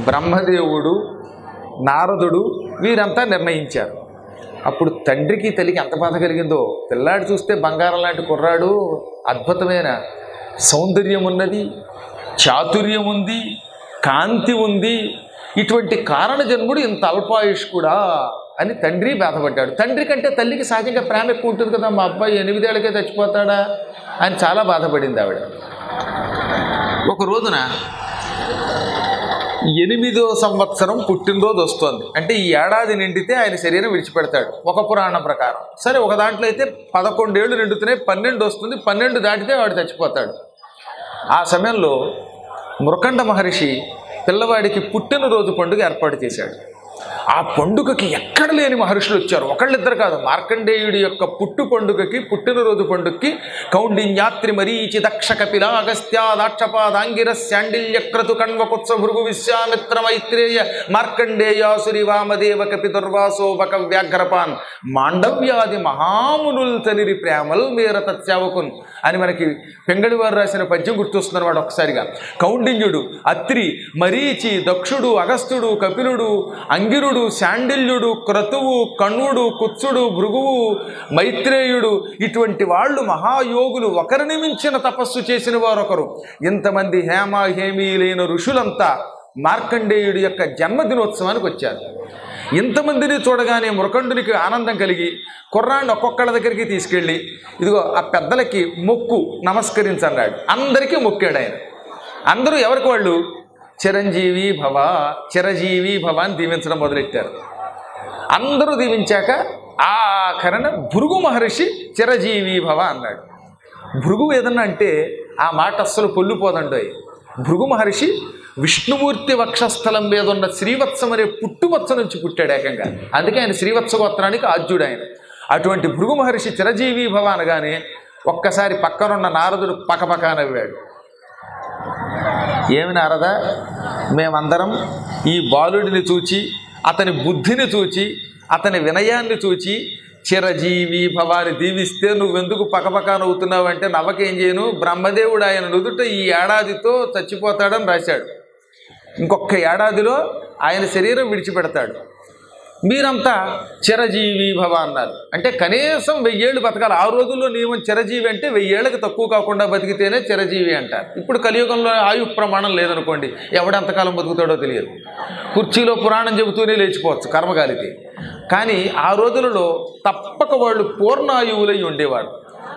బ్రహ్మదేవుడు నారదుడు వీరంతా నిర్ణయించారు అప్పుడు తండ్రికి తల్లికి ఎంత బాధ కలిగిందో పిల్లాడు చూస్తే బంగారం లాంటి కుర్రాడు అద్భుతమైన సౌందర్యం ఉన్నది చాతుర్యం ఉంది కాంతి ఉంది ఇటువంటి కారణ జన్ముడు ఇంత అల్పాయుష్కుడా అని తండ్రి బాధపడ్డాడు తండ్రి కంటే తల్లికి సహజంగా ప్రేమ ఎక్కువ ఉంటుంది కదా మా అబ్బాయి ఎనిమిదేళ్ళకే చచ్చిపోతాడా అని చాలా బాధపడింది ఆవిడ ఒక రోజున ఎనిమిదో సంవత్సరం పుట్టినరోజు వస్తోంది అంటే ఈ ఏడాది నిండితే ఆయన శరీరం విడిచిపెడతాడు ఒక పురాణం ప్రకారం సరే ఒక దాంట్లో అయితే పదకొండేళ్ళు నిండుతున్నాయి పన్నెండు వస్తుంది పన్నెండు దాటితే వాడు చచ్చిపోతాడు ఆ సమయంలో మృకండ మహర్షి పిల్లవాడికి పుట్టినరోజు పండుగ ఏర్పాటు చేశాడు ఆ పండుగకి ఎక్కడ లేని మహర్షులు వచ్చారు ఒకళ్ళిద్దరు కాదు మార్కండేయుడి యొక్క పుట్టు పండుగకి పుట్టినరోజు పండుగకి కౌండిన్యాత్రి మరీచి దక్ష కపిల అగస్త్య దాక్షపాదాంగిర శాండిల్య క్రతు కణ్వకుత్స భృగు విశ్వామిత్ర మైత్రేయ మార్కండేయాసురి వామదేవ కపి దుర్వాసో బక వ్యాఘ్రపాన్ మాండవ్యాది మహామునుల్ తనిరి ప్రేమల్ మేర తత్యావకున్ అని మనకి పెంగళివారు రాసిన పద్యం గుర్తొస్తున్నారు వాడు ఒకసారిగా కౌండిన్యుడు అత్రి మరీచి దక్షుడు అగస్త్యుడు కపిలుడు అంగిరుడు శాండిల్యుడు క్రతువు కణుడు కుత్సుడు భృగువు మైత్రేయుడు ఇటువంటి వాళ్ళు మహాయోగులు ఒకరిని మించిన తపస్సు చేసిన వారొకరు ఇంతమంది హేమ హేమీలైన ఋషులంతా మార్కండేయుడి యొక్క జన్మదినోత్సవానికి వచ్చారు ఇంతమందిని చూడగానే మృకండునికి ఆనందం కలిగి కుర్రాన్ని ఒక్కొక్కళ్ళ దగ్గరికి తీసుకెళ్ళి ఇదిగో ఆ పెద్దలకి మొక్కు నమస్కరించన్నాడు అందరికీ మొక్కాడు ఆయన అందరూ ఎవరికి వాళ్ళు చిరంజీవి భవ చిరజీవి భవ అని దీవించడం మొదలెట్టారు అందరూ దీవించాక ఆఖరణ భృగు మహర్షి చిరజీవి భవ అన్నాడు భృగు ఏదన్నా అంటే ఆ మాట అస్సలు పొల్లిపోదండోయ్ భృగు మహర్షి విష్ణుమూర్తి వక్షస్థలం మీద ఉన్న శ్రీవత్సం అనే పుట్టుమచ్చ నుంచి పుట్టాడు ఏకంగా అందుకే ఆయన శ్రీవత్స గోత్రానికి ఆద్యుడు ఆయన అటువంటి భృగు మహర్షి చిరజీవి భవ అనగానే ఒక్కసారి పక్కనున్న నారదుడు పకపక నవ్వాడు ఏమి నారదా మేమందరం ఈ బాలుడిని చూచి అతని బుద్ధిని చూచి అతని వినయాన్ని చూచి చిరజీవి భవాని దీవిస్తే నువ్వెందుకు పకపక నవ్వుతున్నావు అంటే నవ్వకేం చేయను బ్రహ్మదేవుడు ఆయన నుదుట ఈ ఏడాదితో చచ్చిపోతాడని రాశాడు ఇంకొక ఏడాదిలో ఆయన శరీరం విడిచిపెడతాడు మీరంతా చిరజీవి భవ అన్నారు అంటే కనీసం వెయ్యేళ్ళు బతకాలి ఆ రోజుల్లో నియమం చిరజీవి అంటే వెయ్యేళ్ళకి తక్కువ కాకుండా బతికితేనే చిరజీవి అంటారు ఇప్పుడు కలియుగంలో ఆయు ప్రమాణం లేదనుకోండి ఎవడంతకాలం బతుకుతాడో తెలియదు కుర్చీలో పురాణం చెబుతూనే లేచిపోవచ్చు కర్మగాలికి కానీ ఆ రోజులలో తప్పక వాళ్ళు పూర్ణాయువులై ఉండేవారు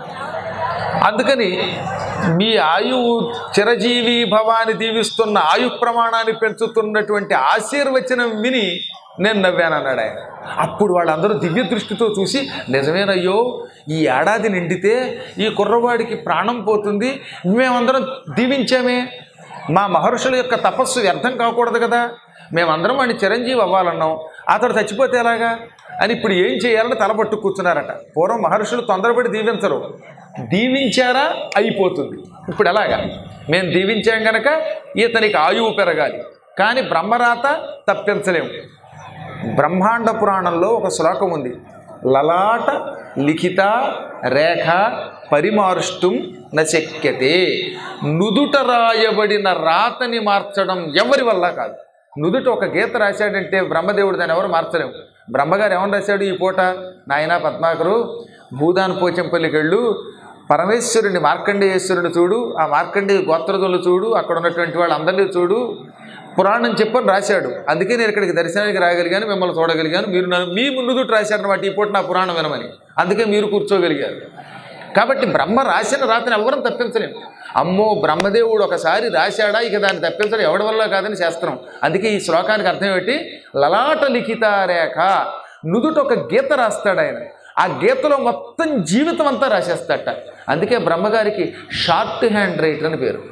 అందుకని మీ ఆయువు చిరజీవి భవాని దీవిస్తున్న ఆయు ప్రమాణాన్ని పెంచుతున్నటువంటి ఆశీర్వచనం విని నేను నవ్వాను అన్నాడు ఆయన అప్పుడు వాళ్ళందరూ దివ్య దృష్టితో చూసి నిజమేనయ్యో ఈ ఏడాది నిండితే ఈ కుర్రవాడికి ప్రాణం పోతుంది మేమందరం దీవించామే మా మహర్షుల యొక్క తపస్సు వ్యర్థం కాకూడదు కదా మేమందరం వాడిని చిరంజీవి అవ్వాలన్నాం అతడు చచ్చిపోతే ఎలాగా అని ఇప్పుడు ఏం చేయాలని తలపట్టు కూర్చున్నారట పూర్వం మహర్షులు తొందరపడి దీవించరు దీవించారా అయిపోతుంది ఇప్పుడు ఎలాగా మేము దీవించాం గనక ఇతనికి ఆయువు పెరగాలి కానీ బ్రహ్మరాత తప్పించలేము బ్రహ్మాండ పురాణంలో ఒక శ్లోకం ఉంది లలాట లిఖిత రేఖ పరిమార్ష్టం నశక్యతే నుదుట రాయబడిన రాతని మార్చడం ఎవరి వల్ల కాదు నుదుట ఒక గీత రాశాడంటే బ్రహ్మదేవుడు దాన్ని ఎవరు మార్చలేము బ్రహ్మగారు ఏమని రాశాడు ఈ పూట నాయన పద్మాకరు భూదాన్ పోచంపల్లికెళ్ళు పరమేశ్వరుని మార్కండేశ్వరుని చూడు ఆ మార్కండేయ గోత్రదులు చూడు అక్కడ ఉన్నటువంటి వాళ్ళందరినీ చూడు పురాణం చెప్పని రాశాడు అందుకే నేను ఇక్కడికి దర్శనానికి రాగలిగాను మిమ్మల్ని చూడగలిగాను మీరు నన్ను మీ ముందుట రాశారన్నమాట ఈ పూట నా పురాణం వినమని అందుకే మీరు కూర్చోగలిగారు కాబట్టి బ్రహ్మ రాసిన రాతని ఎవరం తప్పించలేము అమ్మో బ్రహ్మదేవుడు ఒకసారి రాశాడా ఇక దాన్ని తప్పించడం ఎవడి వల్ల కాదని శాస్త్రం అందుకే ఈ శ్లోకానికి అర్థం ఏంటి లలాట లిఖిత రేఖ నుదుట ఒక గీత రాస్తాడు ఆయన ఆ గీతలో మొత్తం జీవితం అంతా రాసేస్తాడట అందుకే బ్రహ్మగారికి షార్ట్ హ్యాండ్ రైటర్ అని పేరు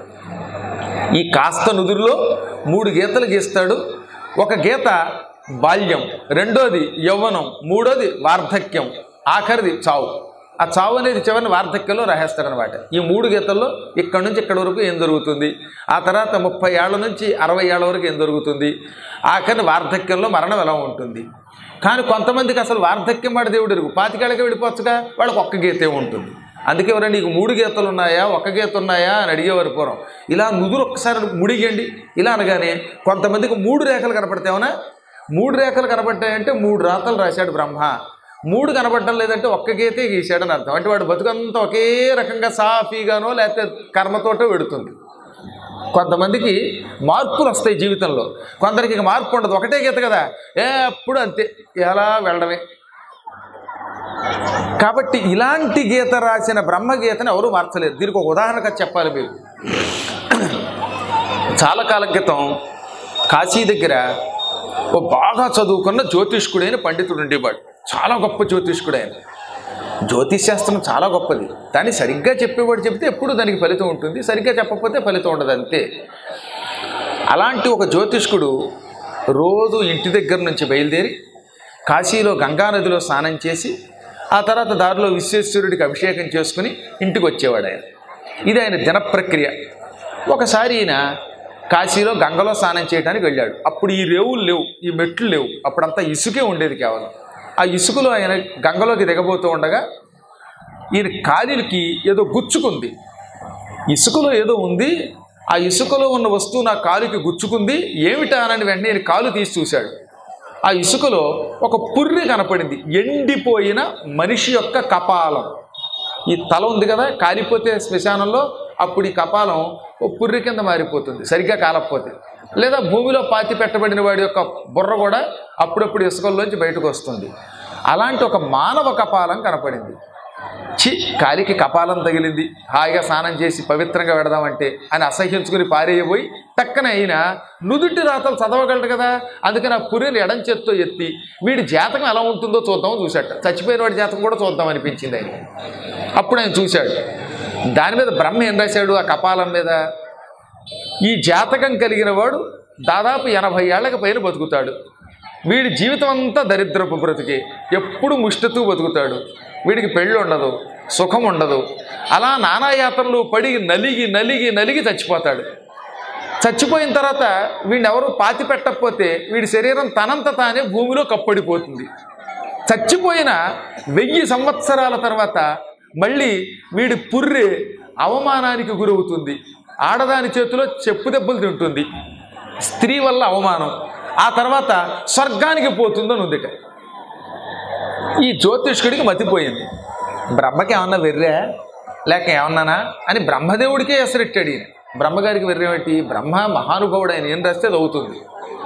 ఈ కాస్త నుదురులో మూడు గీతలు గీస్తాడు ఒక గీత బాల్యం రెండోది యవ్వనం మూడోది వార్ధక్యం ఆఖరిది చావు ఆ చావు అనేది చివరిని వార్ధక్యంలో రాసేస్తాడనమాట ఈ మూడు గీతల్లో ఇక్కడ నుంచి ఇక్కడ వరకు ఏం జరుగుతుంది ఆ తర్వాత ముప్పై ఏళ్ళ నుంచి అరవై ఏళ్ళ వరకు ఏం జరుగుతుంది ఆఖరి వార్ధక్యంలో మరణం ఎలా ఉంటుంది కానీ కొంతమందికి అసలు వార్ధక్యం వాడి దేవుడు ఎరుగు పాతికేళ్ళకి వెళ్ళిపోవచ్చుగా వాళ్ళకి ఒక్క గీతే ఉంటుంది అందుకే ఎవరైనా నీకు మూడు గీతలు ఉన్నాయా ఒక గీత ఉన్నాయా అని అడిగేవారు పూర్వం ఇలా నుదురు ఒక్కసారి ముడిగండి ఇలా అనగానే కొంతమందికి మూడు రేఖలు కనపడతావునా మూడు రేఖలు కనపడ్డాయంటే మూడు రాతలు రాశాడు బ్రహ్మ మూడు కనపడటం లేదంటే ఒక్క గీతే గీశాడని అర్థం అంటే వాడు బతుకంతా ఒకే రకంగా సాఫీగానో లేకపోతే కర్మతోటో వెడుతుంది కొంతమందికి మార్పులు వస్తాయి జీవితంలో కొందరికి ఇక మార్పు ఉండదు ఒకటే గీత కదా ఎప్పుడు అంతే ఎలా వెళ్ళడమే కాబట్టి ఇలాంటి గీత రాసిన బ్రహ్మగీతను ఎవరు మార్చలేరు దీనికి ఒక ఉదాహరణగా చెప్పాలి మీరు చాలా కాలం క్రితం కాశీ దగ్గర ఓ బాగా చదువుకున్న జ్యోతిష్కుడైన పండితుడు ఉండేవాడు చాలా గొప్ప జ్యోతిష్కుడు ఆయన జ్యోతిష్ శాస్త్రం చాలా గొప్పది దాన్ని సరిగ్గా చెప్పేవాడు చెప్తే ఎప్పుడు దానికి ఫలితం ఉంటుంది సరిగ్గా చెప్పకపోతే ఫలితం ఉండదు అంతే అలాంటి ఒక జ్యోతిష్కుడు రోజు ఇంటి దగ్గర నుంచి బయలుదేరి కాశీలో గంగానదిలో స్నానం చేసి ఆ తర్వాత దారిలో విశ్వేశ్వరుడికి అభిషేకం చేసుకుని ఇంటికి వచ్చేవాడు ఆయన ఇది ఆయన దిన ప్రక్రియ ఒకసారి ఈయన కాశీలో గంగలో స్నానం చేయడానికి వెళ్ళాడు అప్పుడు ఈ రేవులు లేవు ఈ మెట్లు లేవు అప్పుడంతా ఇసుకే ఉండేది కేవలం ఆ ఇసుకలో ఆయన గంగలోకి దిగబోతూ ఉండగా ఈయన కాలికి ఏదో గుచ్చుకుంది ఇసుకలో ఏదో ఉంది ఆ ఇసుకలో ఉన్న వస్తువు నా కాలుకి గుచ్చుకుంది ఏమిటా అని వెంటనే ఈయన కాలు తీసి చూశాడు ఆ ఇసుకలో ఒక పుర్రి కనపడింది ఎండిపోయిన మనిషి యొక్క కపాలం ఈ తల ఉంది కదా కాలిపోతే శ్మశానంలో అప్పుడు ఈ కపాలం ఓ పుర్రి కింద మారిపోతుంది సరిగ్గా కాలకపోతే లేదా భూమిలో పాతి పెట్టబడిన వాడి యొక్క బుర్ర కూడా అప్పుడప్పుడు ఇసుకల్లోంచి బయటకు వస్తుంది అలాంటి ఒక మానవ కపాలం కనపడింది చి కాలికి కపాలం తగిలింది హాయిగా స్నానం చేసి పవిత్రంగా పెడదామంటే అని అసహ్యించుకుని పారేయబోయి టక్కన అయినా నుదుటి రాతలు చదవగలడు కదా అందుకని ఆ పుర్రెని ఎడం చేత్తో ఎత్తి వీడి జాతకం ఎలా ఉంటుందో చూద్దామని చూశాట చచ్చిపోయిన వాడి జాతకం కూడా చూద్దాం అనిపించింది ఆయన అప్పుడు ఆయన చూశాడు దాని మీద బ్రహ్మ ఏం రాశాడు ఆ కపాలం మీద ఈ జాతకం కలిగిన వాడు దాదాపు ఎనభై ఏళ్లకు పైన బతుకుతాడు వీడి జీవితం అంతా దరిద్రపు బ్రతికే ఎప్పుడు ముష్టతూ బతుకుతాడు వీడికి పెళ్ళి ఉండదు సుఖం ఉండదు అలా నానాయాత్రలు పడి నలిగి నలిగి నలిగి చచ్చిపోతాడు చచ్చిపోయిన తర్వాత వీడిని ఎవరు పాతి పెట్టకపోతే వీడి శరీరం తనంత తానే భూమిలో కప్పడిపోతుంది చచ్చిపోయిన వెయ్యి సంవత్సరాల తర్వాత మళ్ళీ వీడి పుర్రె అవమానానికి గురవుతుంది ఆడదాని చేతిలో చెప్పు దెబ్బలు తింటుంది స్త్రీ వల్ల అవమానం ఆ తర్వాత స్వర్గానికి పోతుందని ఉందిట ఈ జ్యోతిష్కుడికి మతిపోయింది బ్రహ్మకి ఏమన్నా వెర్రా లేక ఏమన్నానా అని బ్రహ్మదేవుడికే ఎసరెట్టాడు ఈయన బ్రహ్మగారికి వెర్రేమిటి బ్రహ్మ మహానుభావుడు ఆయన ఏం రాస్తే అది అవుతుంది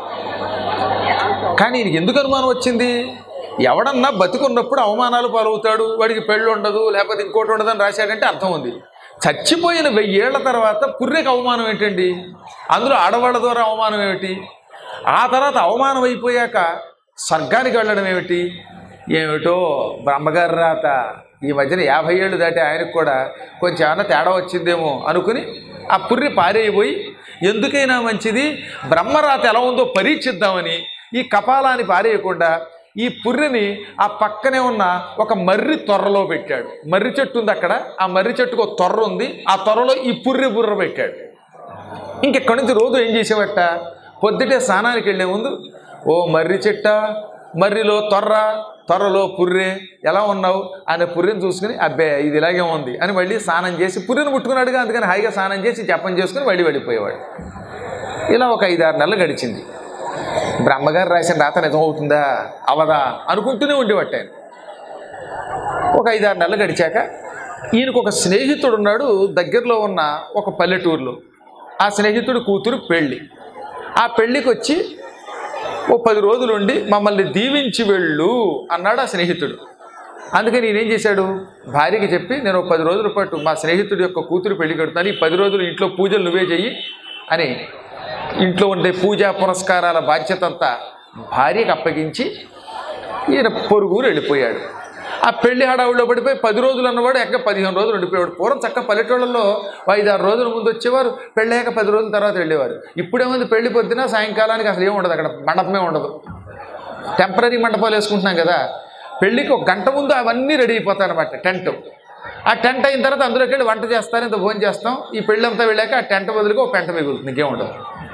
కానీ ఈయనకి ఎందుకు అనుమానం వచ్చింది ఎవడన్నా బతికున్నప్పుడు అవమానాలు పాలవుతాడు వాడికి పెళ్ళి ఉండదు లేకపోతే ఇంకోటి ఉండదని రాశాడంటే అర్థం ఉంది చచ్చిపోయిన వెయ్యేళ్ల తర్వాత పుర్రెకి అవమానం ఏంటండి అందులో ఆడవాళ్ళ ద్వారా అవమానం ఏమిటి ఆ తర్వాత అవమానం అయిపోయాక స్వర్గానికి వెళ్ళడం ఏమిటి ఏమిటో బ్రహ్మగారి రాత ఈ మధ్యన యాభై ఏళ్ళు దాటి ఆయనకు కూడా కొంచెం ఏమన్నా తేడా వచ్చిందేమో అనుకుని ఆ పుర్రి పారేయబోయి ఎందుకైనా మంచిది బ్రహ్మరాత ఎలా ఉందో పరీక్షిద్దామని ఈ కపాలాన్ని పారేయకుండా ఈ పుర్రెని ఆ పక్కనే ఉన్న ఒక మర్రి తొర్రలో పెట్టాడు మర్రి చెట్టు ఉంది అక్కడ ఆ మర్రి చెట్టుకు ఒక తొర్ర ఉంది ఆ తొర్రలో ఈ పుర్రె బుర్ర పెట్టాడు ఇంకెక్కడి నుంచి రోజు ఏం చేసేవట పొద్దుటే స్నానానికి వెళ్ళే ముందు ఓ మర్రి చెట్ట మర్రిలో తొర్ర త్వరలో పుర్రె ఎలా ఉన్నావు అనే పుర్రెని చూసుకుని అబ్బే ఇది ఇలాగే ఉంది అని మళ్ళీ స్నానం చేసి పుర్రెని ముట్టుకున్నాడుగా అందుకని హాయిగా స్నానం చేసి జపం చేసుకుని మళ్ళీ వెళ్ళిపోయేవాడు ఇలా ఒక ఐదారు నెలలు గడిచింది బ్రహ్మగారు రాసిన రాత నిజం అవుతుందా అవదా అనుకుంటూనే ఉండేవాడు ఆయన ఒక ఐదారు నెలలు గడిచాక ఈయనకు ఒక స్నేహితుడు ఉన్నాడు దగ్గరలో ఉన్న ఒక పల్లెటూరులో ఆ స్నేహితుడు కూతురు పెళ్ళి ఆ పెళ్ళికి వచ్చి ఓ పది రోజులు ఉండి మమ్మల్ని దీవించి వెళ్ళు అన్నాడు ఆ స్నేహితుడు అందుకని నేనేం చేశాడు భార్యకి చెప్పి నేను ఒక పది రోజుల పాటు మా స్నేహితుడి యొక్క కూతురు పెళ్లి కడుతాను ఈ పది రోజులు ఇంట్లో పూజలు నువ్వే చెయ్యి అని ఇంట్లో ఉండే పూజా పురస్కారాల బాధ్యత అంతా భార్యకి అప్పగించి ఈయన పొరుగురు వెళ్ళిపోయాడు ఆ పెళ్లి హడావుల్లో పడిపోయి పది రోజులు అన్నవాడు ఎక్క పదిహేను రోజులు ఉండిపోయాడు పూర్వం చక్క పల్లెటూళ్ళలో ఐదు ఆరు రోజుల ముందు వచ్చేవారు పెళ్ళాక పది రోజుల తర్వాత వెళ్ళేవారు ఇప్పుడేముంది పెళ్లి పొద్దున సాయంకాలానికి అసలు ఏమి ఉండదు అక్కడ మండపమే ఉండదు టెంపరీ మండపాలు వేసుకుంటున్నాం కదా పెళ్ళికి ఒక గంట ముందు అవన్నీ రెడీ అయిపోతాయి అనమాట టెంట్ ఆ టెంట్ అయిన తర్వాత అందులోకి వెళ్ళి వంట చేస్తాను ఇంత భోజనం చేస్తాం ఈ పెళ్ళి అంతా వెళ్ళాక ఆ టెంట్ బదులుగా ఒక పెంట మిగులుతుంది ఇంకేం ఉండదు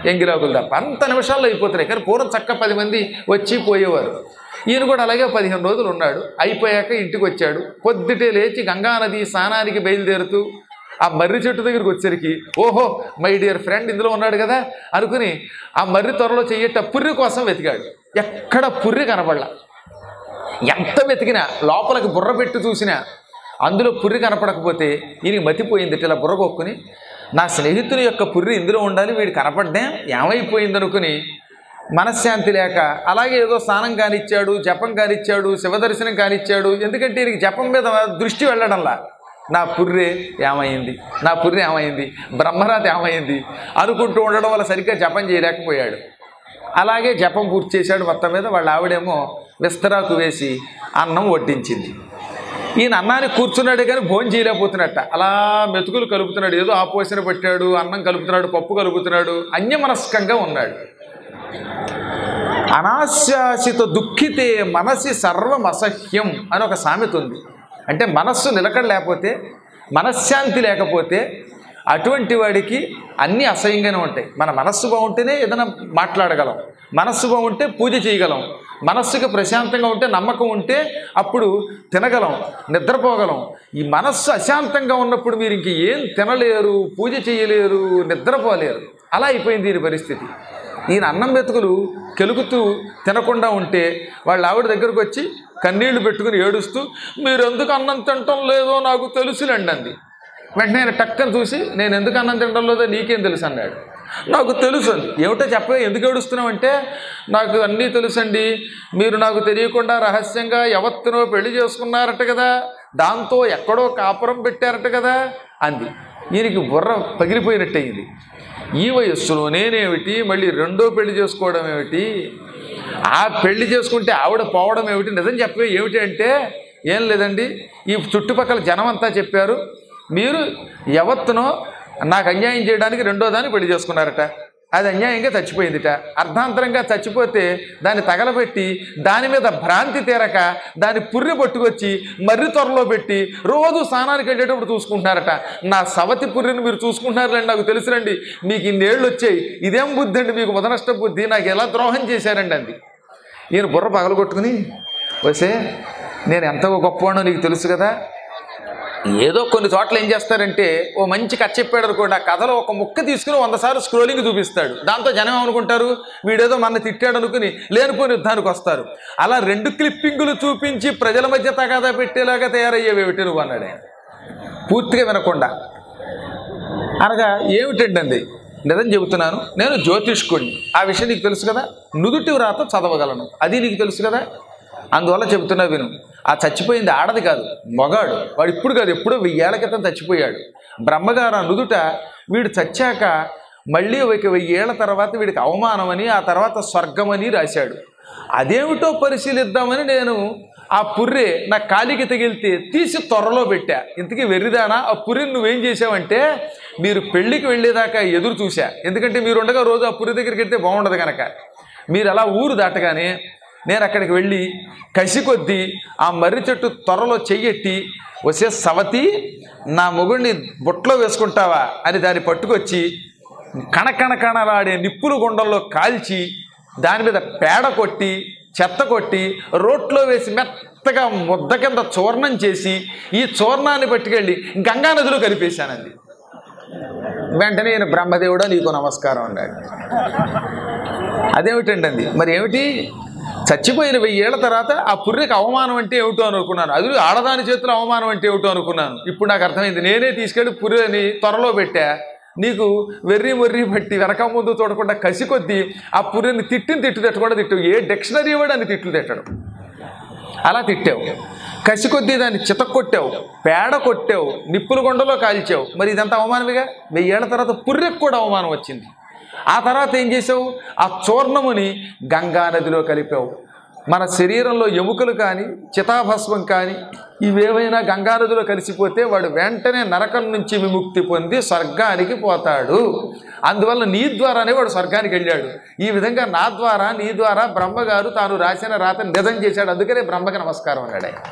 ఎంగిరాకులు తప్ప అంత నిమిషాల్లో అయిపోతున్నాయి కానీ పూర్వం చక్క పది మంది వచ్చి పోయేవారు ఈయన కూడా అలాగే పదిహేను రోజులు ఉన్నాడు అయిపోయాక ఇంటికి వచ్చాడు పొద్దుటే లేచి గంగానది స్నానానికి బయలుదేరుతూ ఆ మర్రి చెట్టు దగ్గరికి వచ్చరికి ఓహో మై డియర్ ఫ్రెండ్ ఇందులో ఉన్నాడు కదా అనుకుని ఆ మర్రి త్వరలో చెయ్యట పుర్రి కోసం వెతికాడు ఎక్కడ పుర్రి కనపడలా ఎంత వెతికినా లోపలికి బుర్ర పెట్టి చూసినా అందులో పుర్రి కనపడకపోతే ఈయనకి మతిపోయింది ఇలా బుర్ర కొక్కుని నా స్నేహితుని యొక్క పుర్రి ఇందులో ఉండాలి వీడు కనపడ్డే ఏమైపోయింది అనుకుని మనశ్శాంతి లేక అలాగే ఏదో స్నానం కానిచ్చాడు జపం కానిచ్చాడు శివదర్శనం కానిచ్చాడు ఎందుకంటే ఈయనకి జపం మీద దృష్టి వెళ్ళడంలా నా పుర్రె ఏమైంది నా పుర్రె ఏమైంది బ్రహ్మరాతి ఏమైంది అనుకుంటూ ఉండడం వల్ల సరిగ్గా జపం చేయలేకపోయాడు అలాగే జపం పూర్తి చేశాడు మొత్తం మీద వాళ్ళ ఆవిడేమో విస్తరాకు వేసి అన్నం వడ్డించింది ఈయన అన్నానికి కూర్చున్నాడే కానీ భోజనం చేయలేకపోతున్నట్ట అలా మెతుకులు కలుపుతున్నాడు ఏదో ఆపోసన పెట్టాడు అన్నం కలుపుతున్నాడు పప్పు కలుపుతున్నాడు అన్యమనస్కంగా ఉన్నాడు అనాశాసిత దుఃఖితే మనసి సర్వమసహ్యం అని ఒక సామెత ఉంది అంటే మనస్సు నిలకడ లేకపోతే మనశ్శాంతి లేకపోతే అటువంటి వాడికి అన్నీ అసహ్యంగానే ఉంటాయి మన మనస్సు బాగుంటేనే ఏదైనా మాట్లాడగలం మనస్సు బాగుంటే పూజ చేయగలం మనస్సుకి ప్రశాంతంగా ఉంటే నమ్మకం ఉంటే అప్పుడు తినగలం నిద్రపోగలం ఈ మనస్సు అశాంతంగా ఉన్నప్పుడు మీరు ఇంక ఏం తినలేరు పూజ చేయలేరు నిద్రపోలేరు అలా అయిపోయింది దీని పరిస్థితి ఈయన అన్నం మెతుకులు కెలుగుతూ తినకుండా ఉంటే వాళ్ళ ఆవిడ దగ్గరకు వచ్చి కన్నీళ్లు పెట్టుకుని ఏడుస్తూ మీరు ఎందుకు అన్నం తినటం లేదో నాకు తెలుసులేండి అంది వెంటనే ఆయన టక్కని చూసి నేను ఎందుకు అన్నం తినడం లేదో నీకేం తెలుసు అన్నాడు నాకు తెలుసు అంది ఏమిటో చెప్పే ఎందుకు ఏడుస్తున్నావంటే నాకు అన్నీ తెలుసండి మీరు నాకు తెలియకుండా రహస్యంగా ఎవత్తునో పెళ్లి చేసుకున్నారట కదా దాంతో ఎక్కడో కాపురం పెట్టారట కదా అంది ఈయనకి బుర్ర పగిలిపోయినట్టయింది ఈ వయస్సులో నేనేమిటి మళ్ళీ రెండో పెళ్లి చేసుకోవడం ఏమిటి ఆ పెళ్లి చేసుకుంటే ఆవిడ పోవడం ఏమిటి నిజం చెప్పే ఏమిటి అంటే ఏం లేదండి ఈ చుట్టుపక్కల జనం అంతా చెప్పారు మీరు ఎవత్తునో నాకు అన్యాయం చేయడానికి రెండో దాన్ని పెళ్లి చేసుకున్నారట అది అన్యాయంగా చచ్చిపోయిందిట అర్ధాంతరంగా చచ్చిపోతే దాన్ని తగలబెట్టి దాని మీద భ్రాంతి తీరక దాన్ని పుర్రి పట్టుకొచ్చి మర్రి త్వరలో పెట్టి రోజు స్నానానికి వెళ్ళేటప్పుడు చూసుకుంటున్నారట నా సవతి పుర్రిని మీరు చూసుకుంటున్నారులేండి నాకు తెలుసులండి మీకు ఇన్నేళ్ళు వచ్చాయి ఇదేం బుద్ధి అండి మీకు మొదనష్ట బుద్ధి నాకు ఎలా ద్రోహం చేశారండి అంది ఈయన బుర్ర పగలగొట్టుకుని వసే నేను ఎంత గొప్పవాడో నీకు తెలుసు కదా ఏదో కొన్ని చోట్ల ఏం చేస్తారంటే ఓ మంచి కథ చెప్పాడు అనుకోండి ఆ కథలో ఒక ముక్క తీసుకుని వంద సార్లు స్క్రోలింగ్ చూపిస్తాడు దాంతో జనం అనుకుంటారు వీడేదో మన తిట్టాడు అనుకుని లేనిపోయిన యుద్ధానికి వస్తారు అలా రెండు క్లిప్పింగులు చూపించి ప్రజల మధ్య తగాదా పెట్టేలాగా తయారయ్యేవేమిటి నువ్వు అన్నాడు ఆయన పూర్తిగా వినకుండా అనగా ఏమిటండి అంది నిజం చెబుతున్నాను నేను జ్యోతిష్కుడిని ఆ విషయం నీకు తెలుసు కదా నుదుటి వ్రాత చదవగలను అది నీకు తెలుసు కదా అందువల్ల చెబుతున్నా విను ఆ చచ్చిపోయింది ఆడది కాదు మొగాడు వాడు ఇప్పుడు కాదు ఎప్పుడో వెయ్యేళ్ల క్రితం చచ్చిపోయాడు బ్రహ్మగారు ఆ నుదుట వీడు చచ్చాక మళ్ళీ ఒక వెయ్యేళ్ల తర్వాత వీడికి అవమానమని ఆ తర్వాత స్వర్గమని రాశాడు అదేమిటో పరిశీలిద్దామని నేను ఆ పుర్రె నా కాలికి తగిలితే తీసి త్వరలో పెట్టా ఇంతకీ వెర్రిదానా ఆ పుర్రెని నువ్వేం చేసావంటే మీరు పెళ్లికి వెళ్ళేదాకా ఎదురు చూశా ఎందుకంటే మీరు ఉండగా రోజు ఆ పుర్రె దగ్గరికి వెళ్తే బాగుండదు కనుక మీరు అలా ఊరు దాటగానే నేను అక్కడికి వెళ్ళి కసి కొద్దీ ఆ మర్రి చెట్టు త్వరలో చెయ్యెట్టి వచ్చే సవతి నా మొగుడిని బుట్టలో వేసుకుంటావా అని దాన్ని పట్టుకొచ్చి కణకణ కణలాడే నిప్పులు గుండంలో కాల్చి దాని మీద పేడ కొట్టి చెత్త కొట్టి రోట్లో వేసి మెత్తగా ముద్ద కింద చూర్ణం చేసి ఈ చూర్ణాన్ని పట్టుకెళ్ళి గంగా నదిలో కలిపేశానండి వెంటనే ఈయన బ్రహ్మదేవుడా నీకు నమస్కారం అన్నాడు అదేమిటండి అంది మరి ఏమిటి చచ్చిపోయిన వెయ్యేళ్ల తర్వాత ఆ పుర్రెకి అవమానం అంటే ఏమిటో అనుకున్నాను అది ఆడదాని చేతిలో అవమానం అంటే ఏమిటో అనుకున్నాను ఇప్పుడు నాకు అర్థమైంది నేనే తీసుకెళ్ళి పుర్రెని త్వరలో పెట్టా నీకు వెర్రి మొర్రి బట్టి వెనక ముందు చూడకుండా కసి కొద్దీ ఆ పుర్రెని తిట్టిన తిట్టు తిట్టకుండా తిట్టు ఏ డిక్షనరీ వాడు అని తిట్లు తిట్టడం అలా తిట్టావు కసి కొద్దీ దాన్ని చితక్కొట్టావు పేడ కొట్టావు నిప్పుల కొండలో కాల్చావు మరి ఇదంతా అవమానమేగా వెయ్యేళ్ల తర్వాత పుర్రెకు కూడా అవమానం వచ్చింది ఆ తర్వాత ఏం చేసావు ఆ చూర్ణముని గంగా నదిలో కలిపావు మన శరీరంలో ఎముకలు కానీ చితాభస్మం కానీ ఇవేవైనా గంగా నదిలో కలిసిపోతే వాడు వెంటనే నరకం నుంచి విముక్తి పొంది స్వర్గానికి పోతాడు అందువల్ల నీ ద్వారానే వాడు స్వర్గానికి వెళ్ళాడు ఈ విధంగా నా ద్వారా నీ ద్వారా బ్రహ్మగారు తాను రాసిన రాతని నిజం చేశాడు అందుకనే బ్రహ్మకి నమస్కారం అన్నాడు ఆయన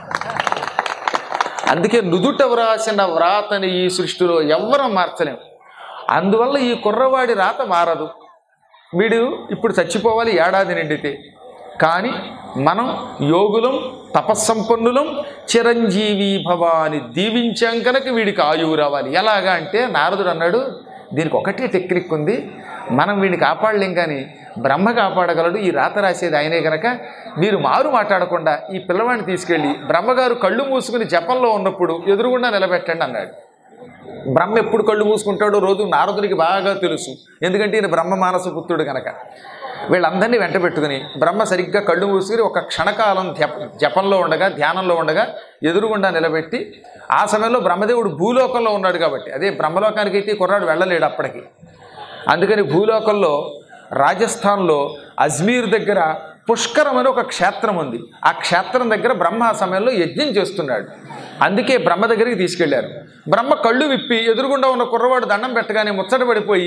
అందుకే నుదుట వ్రాసిన వ్రాతని ఈ సృష్టిలో ఎవ్వరం మార్చలేం అందువల్ల ఈ కుర్రవాడి రాత మారదు వీడు ఇప్పుడు చచ్చిపోవాలి ఏడాది నిండితే కానీ మనం యోగులం తపస్సంపన్నులం చిరంజీవి భవ అని దీవించాం కనుక వీడికి ఆయువు రావాలి ఎలాగా అంటే నారదుడు అన్నాడు దీనికి ఒకటే టెక్నిక్ ఉంది మనం వీడిని కాపాడలేం కానీ బ్రహ్మ కాపాడగలడు ఈ రాత రాసేది ఆయనే గనక మీరు మారు మాట్లాడకుండా ఈ పిల్లవాడిని తీసుకెళ్ళి బ్రహ్మగారు కళ్ళు మూసుకుని జపంలో ఉన్నప్పుడు ఎదురుగుండా నిలబెట్టండి అన్నాడు బ్రహ్మ ఎప్పుడు కళ్ళు మూసుకుంటాడో రోజు నారదునికి బాగా తెలుసు ఎందుకంటే ఈయన బ్రహ్మ మానస పుత్రుడు కనుక వీళ్ళందరినీ వెంట పెట్టుకుని బ్రహ్మ సరిగ్గా కళ్ళు మూసుకుని ఒక క్షణకాలం జప జపంలో ఉండగా ధ్యానంలో ఉండగా ఎదురుగుండా నిలబెట్టి ఆ సమయంలో బ్రహ్మదేవుడు భూలోకంలో ఉన్నాడు కాబట్టి అదే బ్రహ్మలోకానికి అయితే ఈ కుర్రాడు వెళ్ళలేడు అప్పటికి అందుకని భూలోకంలో రాజస్థాన్లో అజ్మీర్ దగ్గర పుష్కరం అని ఒక క్షేత్రం ఉంది ఆ క్షేత్రం దగ్గర బ్రహ్మ ఆ సమయంలో యజ్ఞం చేస్తున్నాడు అందుకే బ్రహ్మ దగ్గరికి తీసుకెళ్లారు బ్రహ్మ కళ్ళు విప్పి ఎదురుగుండా ఉన్న కుర్రవాడు దండం పెట్టగానే ముచ్చట పడిపోయి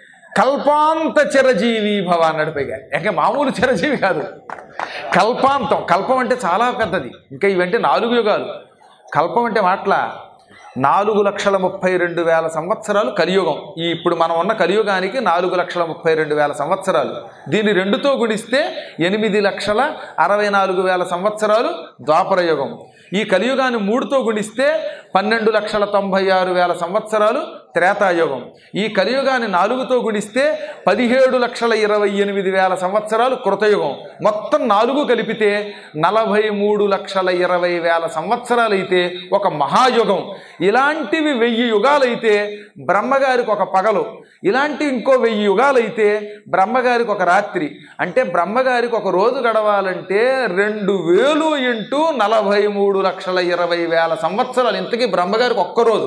కల్పాంత చిరజీవి భవ అన్నాడు పైగా ఇంకా మామూలు చిరజీవి కాదు కల్పాంతం కల్పం అంటే చాలా పెద్దది ఇంకా ఇవంటే నాలుగు యుగాలు కల్పం అంటే మాటల నాలుగు లక్షల ముప్పై రెండు వేల సంవత్సరాలు కలియుగం ఈ ఇప్పుడు మనం ఉన్న కలియుగానికి నాలుగు లక్షల ముప్పై రెండు వేల సంవత్సరాలు దీన్ని రెండుతో గుణిస్తే ఎనిమిది లక్షల అరవై నాలుగు వేల సంవత్సరాలు ద్వాపర యుగం ఈ కలియుగాన్ని మూడుతో గుణిస్తే పన్నెండు లక్షల తొంభై ఆరు వేల సంవత్సరాలు త్రేతాయుగం ఈ కలియుగాన్ని నాలుగుతో గుణిస్తే పదిహేడు లక్షల ఇరవై ఎనిమిది వేల సంవత్సరాలు కృతయుగం మొత్తం నాలుగు కలిపితే నలభై మూడు లక్షల ఇరవై వేల సంవత్సరాలైతే ఒక మహాయుగం ఇలాంటివి వెయ్యి యుగాలైతే బ్రహ్మగారికి ఒక పగలు ఇలాంటి ఇంకో వెయ్యి యుగాలైతే బ్రహ్మగారికి ఒక రాత్రి అంటే బ్రహ్మగారికి ఒక రోజు గడవాలంటే రెండు వేలు ఇంటూ నలభై మూడు లక్షల ఇరవై వేల సంవత్సరాలు ఇంతకీ బ్రహ్మగారికి ఒక్క రోజు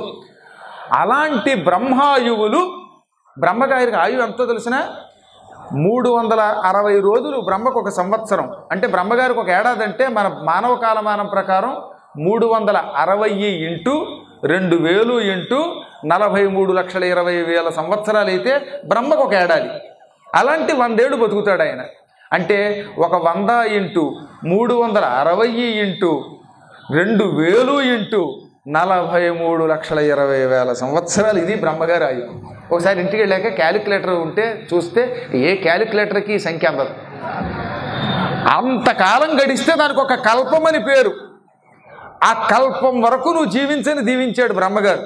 అలాంటి బ్రహ్మాయువులు బ్రహ్మగారికి ఆయువు ఎంతో తెలిసిన మూడు వందల అరవై రోజులు బ్రహ్మకు ఒక సంవత్సరం అంటే బ్రహ్మగారికి ఒక ఏడాది అంటే మన మానవ కాలమానం ప్రకారం మూడు వందల అరవై ఇంటూ రెండు వేలు ఇంటూ నలభై మూడు లక్షల ఇరవై వేల సంవత్సరాలు అయితే బ్రహ్మకు ఒక ఏడాది అలాంటి వందేళ్ళు బతుకుతాడు ఆయన అంటే ఒక వంద ఇంటూ మూడు వందల అరవై ఇంటూ రెండు వేలు ఇంటూ నలభై మూడు లక్షల ఇరవై వేల సంవత్సరాలు ఇది బ్రహ్మగారి ఆయువు ఒకసారి ఇంటికి వెళ్ళాక క్యాలిక్యులేటర్ ఉంటే చూస్తే ఏ క్యాలిక్యులేటర్కి ఈ సంఖ్య అందదు అంతకాలం గడిస్తే దానికి ఒక కల్పం అని పేరు ఆ కల్పం వరకు నువ్వు జీవించని దీవించాడు బ్రహ్మగారు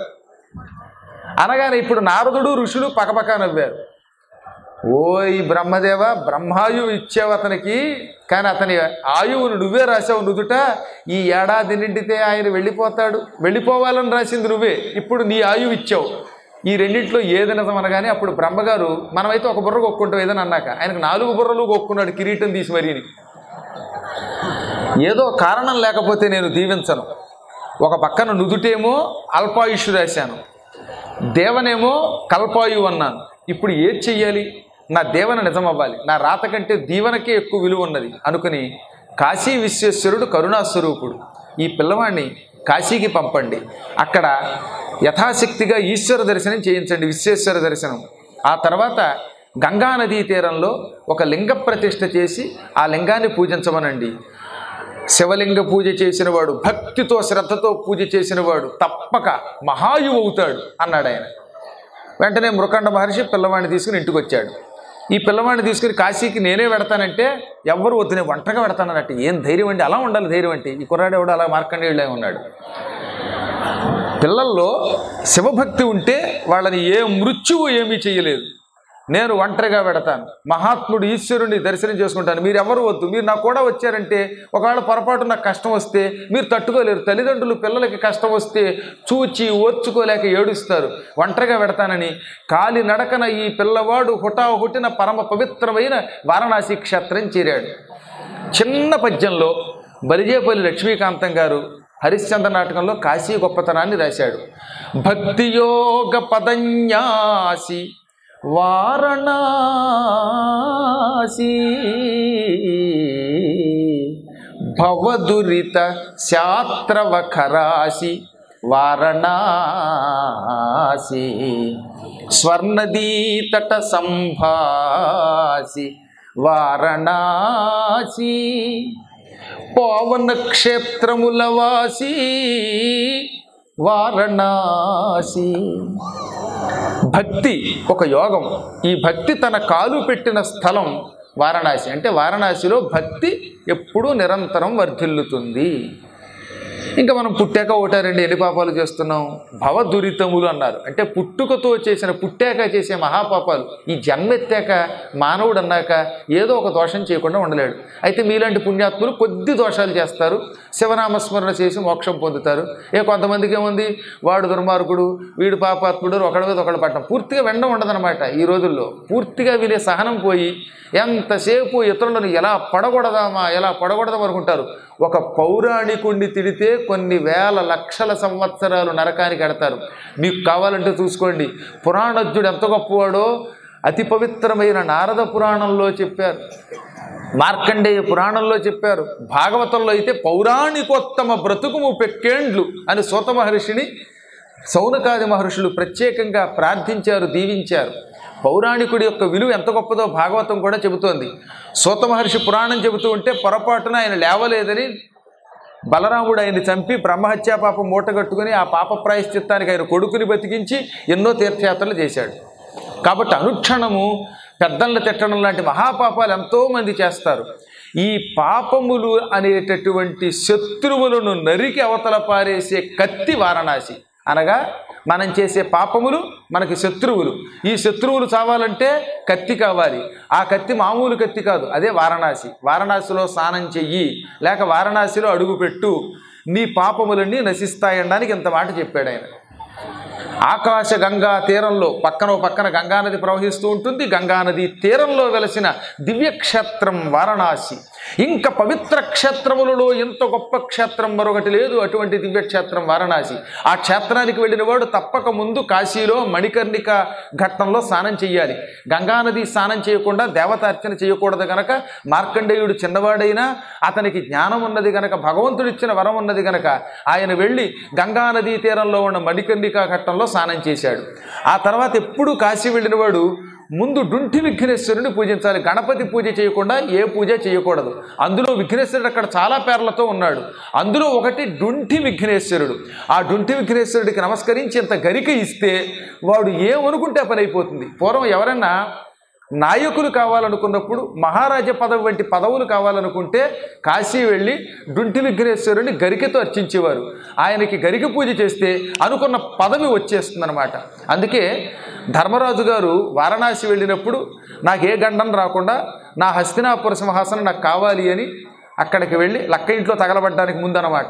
అనగానే ఇప్పుడు నారదుడు ఋషులు పకపక నవ్వారు ఓ ఈ బ్రహ్మదేవ బ్రహ్మాయువు ఇచ్చావు అతనికి కానీ అతని ఆయువును నువ్వే రాసావు నుదుట ఈ ఏడాది నిండితే ఆయన వెళ్ళిపోతాడు వెళ్ళిపోవాలని రాసింది నువ్వే ఇప్పుడు నీ ఆయువు ఇచ్చావు ఈ రెండింటిలో ఏది నిజం అనగానే అప్పుడు బ్రహ్మగారు మనమైతే ఒక బుర్ర కొక్కుంటాం ఏదని అన్నాక ఆయనకు నాలుగు బుర్రలు కొక్కున్నాడు కిరీటం తీసి మరీని ఏదో కారణం లేకపోతే నేను దీవించను ఒక పక్కన నుదుటేమో అల్పాయుషు రాశాను దేవనేమో కల్పాయువు అన్నాను ఇప్పుడు ఏది చెయ్యాలి నా దేవన నిజం అవ్వాలి నా రాత కంటే దీవనకే ఎక్కువ విలువ ఉన్నది అనుకుని కాశీ విశ్వేశ్వరుడు కరుణాస్వరూపుడు ఈ పిల్లవాడిని కాశీకి పంపండి అక్కడ యథాశక్తిగా ఈశ్వర దర్శనం చేయించండి విశ్వేశ్వర దర్శనం ఆ తర్వాత గంగా నదీ తీరంలో ఒక లింగ ప్రతిష్ఠ చేసి ఆ లింగాన్ని పూజించమనండి శివలింగ పూజ చేసినవాడు భక్తితో శ్రద్ధతో పూజ చేసినవాడు తప్పక మహాయువు అవుతాడు అన్నాడు ఆయన వెంటనే మృకండ మహర్షి పిల్లవాడిని తీసుకుని ఇంటికి వచ్చాడు ఈ పిల్లవాడిని తీసుకుని కాశీకి నేనే పెడతానంటే ఎవ్వరు వద్దు నేను ఒంటరిగా పెడతానన్నట్టు ఏం ధైర్యం అండి అలా ఉండాలి ధైర్యం అంటే ఈ కుర్రాడు ఎవడు అలా మార్కండేయుడే ఉన్నాడు పిల్లల్లో శివభక్తి ఉంటే వాళ్ళని ఏ మృత్యువు ఏమీ చేయలేదు నేను ఒంటరిగా పెడతాను మహాత్ముడు ఈశ్వరుని దర్శనం చేసుకుంటాను మీరు ఎవరు వద్దు మీరు నాకు కూడా వచ్చారంటే ఒకవేళ పొరపాటు నాకు కష్టం వస్తే మీరు తట్టుకోలేరు తల్లిదండ్రులు పిల్లలకి కష్టం వస్తే చూచి ఓర్చుకోలేక ఏడుస్తారు ఒంటరిగా పెడతానని కాలి నడకన ఈ పిల్లవాడు హుటాహుటిన పరమ పవిత్రమైన వారణాసి క్షేత్రం చేరాడు చిన్న పద్యంలో బలిజేపల్లి లక్ష్మీకాంతం గారు హరిశ్చంద్ర నాటకంలో కాశీ గొప్పతనాన్ని రాశాడు భక్తియోగ పదన్యాసి వారణాసి భవదురిత శాత్రవఖరాసి వారణాసి స్వర్ణదీతట సంభాసి వారణాసి పవన క్షేత్రముల వాసి వారణాసి భక్తి ఒక యోగం ఈ భక్తి తన కాలు పెట్టిన స్థలం వారణాసి అంటే వారణాసిలో భక్తి ఎప్పుడూ నిరంతరం వర్ధిల్లుతుంది ఇంకా మనం పుట్టాక ఒకటా రెండు ఎన్ని పాపాలు చేస్తున్నాం భవ దురితములు అన్నారు అంటే పుట్టుకతో చేసిన పుట్టాక చేసే మహాపాపాలు ఈ జన్మెత్తాక మానవుడు అన్నాక ఏదో ఒక దోషం చేయకుండా ఉండలేడు అయితే మీలాంటి పుణ్యాత్ములు కొద్ది దోషాలు చేస్తారు శివనామస్మరణ చేసి మోక్షం పొందుతారు ఏ కొంతమందికి ఏముంది వాడు దుర్మార్గుడు వీడు పాపాత్ముడు ఒకడి మీద ఒకడు పట్టడం పూర్తిగా వెండ ఉండదన్నమాట ఈ రోజుల్లో పూర్తిగా వినే సహనం పోయి ఎంతసేపు ఇతరులను ఎలా పడగొడదామా ఎలా పడగొడదాం అనుకుంటారు ఒక పౌరాణికుణ్ణి తిడితే కొన్ని వేల లక్షల సంవత్సరాలు నరకానికి ఎడతారు మీకు కావాలంటే చూసుకోండి పురాణజ్ఞుడు ఎంత గొప్పవాడో అతి పవిత్రమైన నారద పురాణంలో చెప్పారు మార్కండేయ పురాణంలో చెప్పారు భాగవతంలో అయితే పౌరాణికోత్తమ బ్రతుకుము పెక్కేండ్లు అని సూత మహర్షిని సౌనకాది మహర్షులు ప్రత్యేకంగా ప్రార్థించారు దీవించారు పౌరాణికుడి యొక్క విలువ ఎంత గొప్పదో భాగవతం కూడా చెబుతోంది సూత మహర్షి పురాణం చెబుతూ ఉంటే పొరపాటున ఆయన లేవలేదని బలరాముడు ఆయన్ని చంపి బ్రహ్మహత్యా పాపం మూటగట్టుకుని ఆ పాప ప్రాయశ్చిత్తానికి ఆయన కొడుకుని బతికించి ఎన్నో తీర్థయాత్రలు చేశాడు కాబట్టి అనుక్షణము పెద్దలను తిట్టడం లాంటి మహాపాపాలు ఎంతోమంది చేస్తారు ఈ పాపములు అనేటటువంటి శత్రువులను నరికి అవతల పారేసే కత్తి వారణాసి అనగా మనం చేసే పాపములు మనకి శత్రువులు ఈ శత్రువులు చావాలంటే కత్తి కావాలి ఆ కత్తి మామూలు కత్తి కాదు అదే వారణాసి వారణాసిలో స్నానం చెయ్యి లేక వారణాసిలో అడుగుపెట్టు నీ పాపములన్నీ నశిస్తాయనడానికి ఇంత మాట చెప్పాడు ఆయన ఆకాశ గంగా తీరంలో పక్కన ఓ పక్కన గంగానది ప్రవహిస్తూ ఉంటుంది గంగానది తీరంలో వెలసిన దివ్యక్షేత్రం వారణాసి ఇంకా పవిత్ర క్షేత్రములలో ఇంత గొప్ప క్షేత్రం మరొకటి లేదు అటువంటి దివ్యక్షేత్రం వారణాసి ఆ క్షేత్రానికి వెళ్ళిన వాడు తప్పక ముందు కాశీలో మణికర్ణిక ఘట్టంలో స్నానం చేయాలి గంగానది స్నానం చేయకుండా దేవతార్చన చేయకూడదు గనక మార్కండేయుడు చిన్నవాడైనా అతనికి జ్ఞానం ఉన్నది గనక భగవంతుడు ఇచ్చిన వరం ఉన్నది గనక ఆయన వెళ్ళి గంగానదీ తీరంలో ఉన్న మణికర్ణిక ఘట్టంలో స్నానం చేశాడు ఆ తర్వాత ఎప్పుడు కాశీ వెళ్ళిన వాడు ముందు డుంఠి విఘ్నేశ్వరుని పూజించాలి గణపతి పూజ చేయకుండా ఏ పూజ చేయకూడదు అందులో విఘ్నేశ్వరుడు అక్కడ చాలా పేర్లతో ఉన్నాడు అందులో ఒకటి డుంఠి విఘ్నేశ్వరుడు ఆ డుంఠి విఘ్నేశ్వరుడికి నమస్కరించి ఇంత గరిక ఇస్తే వాడు ఏమనుకుంటే ఆ పని అయిపోతుంది పూర్వం ఎవరన్నా నాయకులు కావాలనుకున్నప్పుడు మహారాజ పదవి వంటి పదవులు కావాలనుకుంటే కాశీ వెళ్ళి డుంటి విఘ్నేశ్వరుని గరికతో అర్చించేవారు ఆయనకి గరిక పూజ చేస్తే అనుకున్న పదవి వచ్చేస్తుందన్నమాట అందుకే ధర్మరాజు గారు వారణాసి వెళ్ళినప్పుడు నాకు ఏ గండం రాకుండా నా హస్తినాపుర సింహాసనం నాకు కావాలి అని అక్కడికి వెళ్ళి లక్క ఇంట్లో తగలబడ్డానికి ముందన్నమాట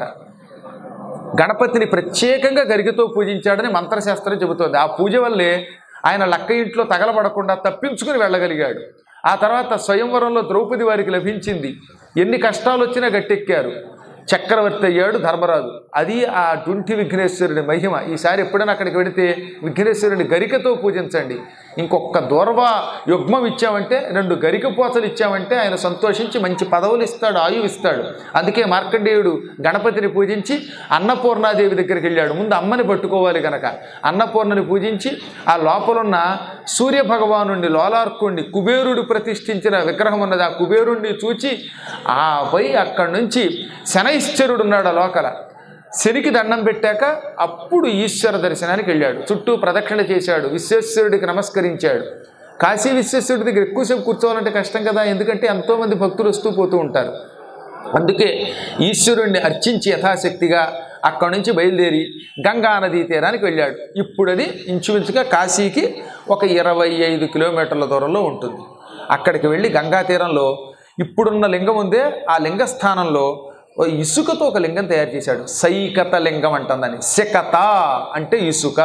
గణపతిని ప్రత్యేకంగా గరికతో పూజించాడని మంత్రశాస్త్రం చెబుతోంది ఆ పూజ వల్లే ఆయన లక్క ఇంట్లో తగలబడకుండా తప్పించుకుని వెళ్ళగలిగాడు ఆ తర్వాత స్వయంవరంలో ద్రౌపది వారికి లభించింది ఎన్ని కష్టాలు వచ్చినా గట్టెక్కారు చక్రవర్తి అయ్యాడు ధర్మరాజు అది ఆ డుంటి విఘ్నేశ్వరుడి మహిమ ఈసారి ఎప్పుడైనా అక్కడికి వెడితే విఘ్నేశ్వరుని గరికతో పూజించండి ఇంకొక దూర్వా యుగ్మం ఇచ్చామంటే రెండు గరిక పోతలు ఇచ్చామంటే ఆయన సంతోషించి మంచి పదవులు ఇస్తాడు ఆయువు ఇస్తాడు అందుకే మార్కండేయుడు గణపతిని పూజించి అన్నపూర్ణాదేవి దగ్గరికి వెళ్ళాడు ముందు అమ్మని పట్టుకోవాలి కనుక అన్నపూర్ణని పూజించి ఆ లోపలున్న సూర్య భగవానుణ్ణి లోలార్కుణ్ణి కుబేరుడు ప్రతిష్ఠించిన విగ్రహం ఉన్నది ఆ కుబేరుణ్ణి చూచి ఆపై అక్కడి నుంచి శనైశ్చరుడు ఉన్నాడు ఆ లోకల శనికి దండం పెట్టాక అప్పుడు ఈశ్వర దర్శనానికి వెళ్ళాడు చుట్టూ ప్రదక్షిణ చేశాడు విశ్వేశ్వరుడికి నమస్కరించాడు కాశీ విశ్వేశ్వరుడి దగ్గర ఎక్కువసేపు కూర్చోవాలంటే కష్టం కదా ఎందుకంటే ఎంతోమంది భక్తులు వస్తూ పోతూ ఉంటారు అందుకే ఈశ్వరుణ్ణి అర్చించి యథాశక్తిగా అక్కడి నుంచి బయలుదేరి గంగా నదీ తీరానికి వెళ్ళాడు ఇప్పుడు అది ఇంచుమించుగా కాశీకి ఒక ఇరవై ఐదు కిలోమీటర్ల దూరంలో ఉంటుంది అక్కడికి వెళ్ళి గంగా తీరంలో ఇప్పుడున్న లింగం ఉందే ఆ లింగ స్థానంలో ఓ ఇసుకతో ఒక లింగం తయారు చేశాడు సైకత లింగం అంటుందని శకత అంటే ఇసుక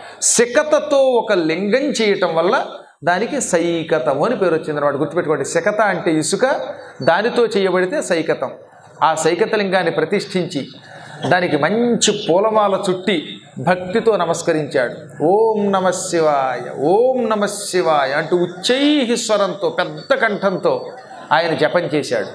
శకతతో ఒక లింగం చేయటం వల్ల దానికి సైకతము అని పేరు వచ్చింది అనమాట గుర్తుపెట్టుకోండి శకత అంటే ఇసుక దానితో చేయబడితే సైకతం ఆ సైకత లింగాన్ని ప్రతిష్ఠించి దానికి మంచి పూలమాల చుట్టి భక్తితో నమస్కరించాడు ఓం నమ శివాయ ఓం నమ శివాయ అంటూ ఉచ్చైహి స్వరంతో పెద్ద కంఠంతో ఆయన జపం చేశాడు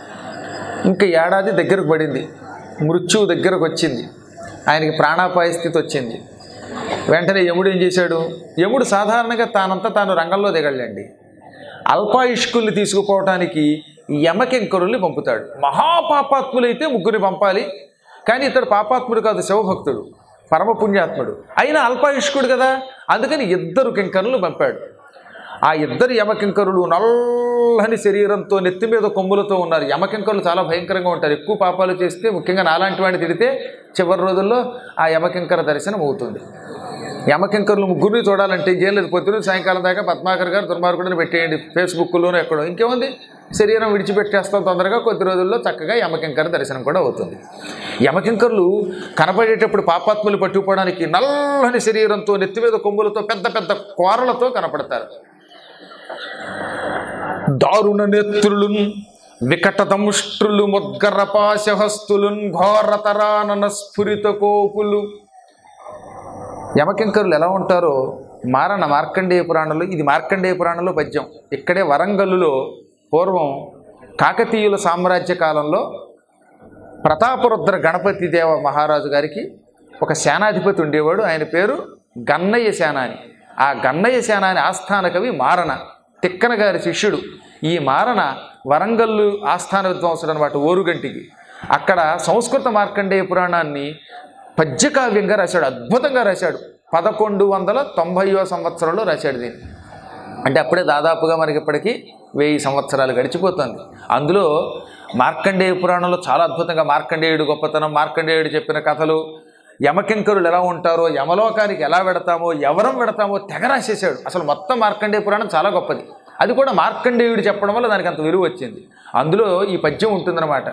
ఇంకా ఏడాది దగ్గరకు పడింది మృత్యువు దగ్గరకు వచ్చింది ఆయనకి ప్రాణాపాయ స్థితి వచ్చింది వెంటనే యముడు ఏం చేశాడు యముడు సాధారణంగా తానంతా తాను రంగంలో దిగళ్ళండి అల్పాయుష్కుల్ని తీసుకుపోవటానికి యమకెంకరుల్ని పంపుతాడు మహాపాపాత్ములైతే ముగ్గురిని పంపాలి కానీ ఇతడు పాపాత్ముడు కాదు శివభక్తుడు పరమ పుణ్యాత్ముడు అయినా అల్పాయుష్కుడు కదా అందుకని ఇద్దరు కింకరులు పంపాడు ఆ ఇద్దరు యమకింకరులు నల్లని శరీరంతో నెత్తి మీద కొమ్ములతో ఉన్నారు యమకింకరులు చాలా భయంకరంగా ఉంటారు ఎక్కువ పాపాలు చేస్తే ముఖ్యంగా నాలాంటి వాడిని తిడితే చివరి రోజుల్లో ఆ యమకింకర దర్శనం అవుతుంది యమకింకర్లు ముగ్గురిని చూడాలంటే ఏం లేదు పొద్దున సాయంకాలం దాకా పద్మాకర్ గారు దుర్మార్గుడిని పెట్టేయండి ఫేస్బుక్లోనూ ఎక్కడో ఇంకేముంది శరీరం విడిచిపెట్టేస్తాం తొందరగా కొద్ది రోజుల్లో చక్కగా యమకింకర దర్శనం కూడా అవుతుంది యమకింకర్లు కనపడేటప్పుడు పాపాత్ములు పట్టుకుపోవడానికి నల్లని శరీరంతో నెత్తి మీద కొమ్ములతో పెద్ద పెద్ద కోరలతో కనపడతారు దారుణ నేత్రులున్ వికటదంష్ట్రులు ముద్గరపాశహస్తులున్ ఘోరతరానన స్ఫురిత కోపులు యమకింకరులు ఎలా ఉంటారో మారణ మార్కండేయ పురాణంలో ఇది మార్కండేయ పురాణంలో పద్యం ఇక్కడే వరంగల్లులో పూర్వం కాకతీయుల సామ్రాజ్య కాలంలో ప్రతాపరుద్ర గణపతి దేవ మహారాజు గారికి ఒక సేనాధిపతి ఉండేవాడు ఆయన పేరు గన్నయ్య సేనాని ఆ గన్నయ్య సేనాని ఆస్థాన కవి మారణ తిక్కన గారి శిష్యుడు ఈ మారణ వరంగల్లు ఆస్థాన విద్వాంసుడు అనమాట ఓరుగంటికి అక్కడ సంస్కృత మార్కండేయ పురాణాన్ని పద్యకావ్యంగా రాశాడు అద్భుతంగా రాశాడు పదకొండు వందల తొంభైవ సంవత్సరంలో రాశాడు దీన్ని అంటే అప్పుడే దాదాపుగా మనకి ఇప్పటికీ వెయ్యి సంవత్సరాలు గడిచిపోతుంది అందులో మార్కండేయ పురాణంలో చాలా అద్భుతంగా మార్కండేయుడు గొప్పతనం మార్కండేయుడు చెప్పిన కథలు యమకింకరులు ఎలా ఉంటారో యమలోకానికి ఎలా వెడతామో ఎవరం వెడతామో తెగ రాసేసాడు అసలు మొత్తం మార్కండేయ పురాణం చాలా గొప్పది అది కూడా మార్కండేయుడు చెప్పడం వల్ల దానికి అంత విలువ వచ్చింది అందులో ఈ పద్యం ఉంటుందన్నమాట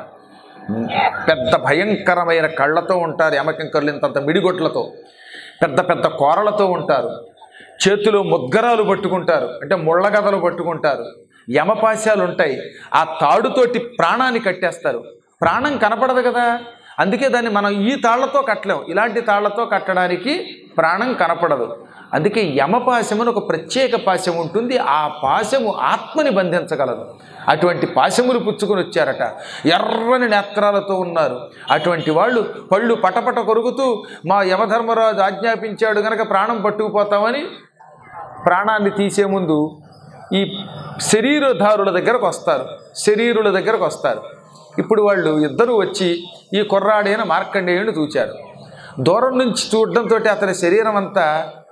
పెద్ద భయంకరమైన కళ్ళతో ఉంటారు యమకింకరులు ఇంతంత మిడిగొట్లతో పెద్ద పెద్ద కోరలతో ఉంటారు చేతిలో ముద్గరాలు పట్టుకుంటారు అంటే ముళ్ళగదలు పట్టుకుంటారు యమపాశాలు ఉంటాయి ఆ తాడుతోటి ప్రాణాన్ని కట్టేస్తారు ప్రాణం కనపడదు కదా అందుకే దాన్ని మనం ఈ తాళ్లతో కట్టలేం ఇలాంటి తాళ్లతో కట్టడానికి ప్రాణం కనపడదు అందుకే యమపాశమును ఒక ప్రత్యేక పాశం ఉంటుంది ఆ పాశము ఆత్మని బంధించగలదు అటువంటి పాశములు పుచ్చుకొని వచ్చారట ఎర్రని నేత్రాలతో ఉన్నారు అటువంటి వాళ్ళు పళ్ళు పటపట కొరుకుతూ మా యమధర్మరాజు ఆజ్ఞాపించాడు గనక ప్రాణం పట్టుకుపోతామని ప్రాణాన్ని తీసే ముందు ఈ శరీరధారుల దగ్గరకు వస్తారు శరీరుల దగ్గరకు వస్తారు ఇప్పుడు వాళ్ళు ఇద్దరూ వచ్చి ఈ కుర్రాడైన మార్కండేయుని చూచారు దూరం నుంచి చూడడంతో అతని శరీరం అంతా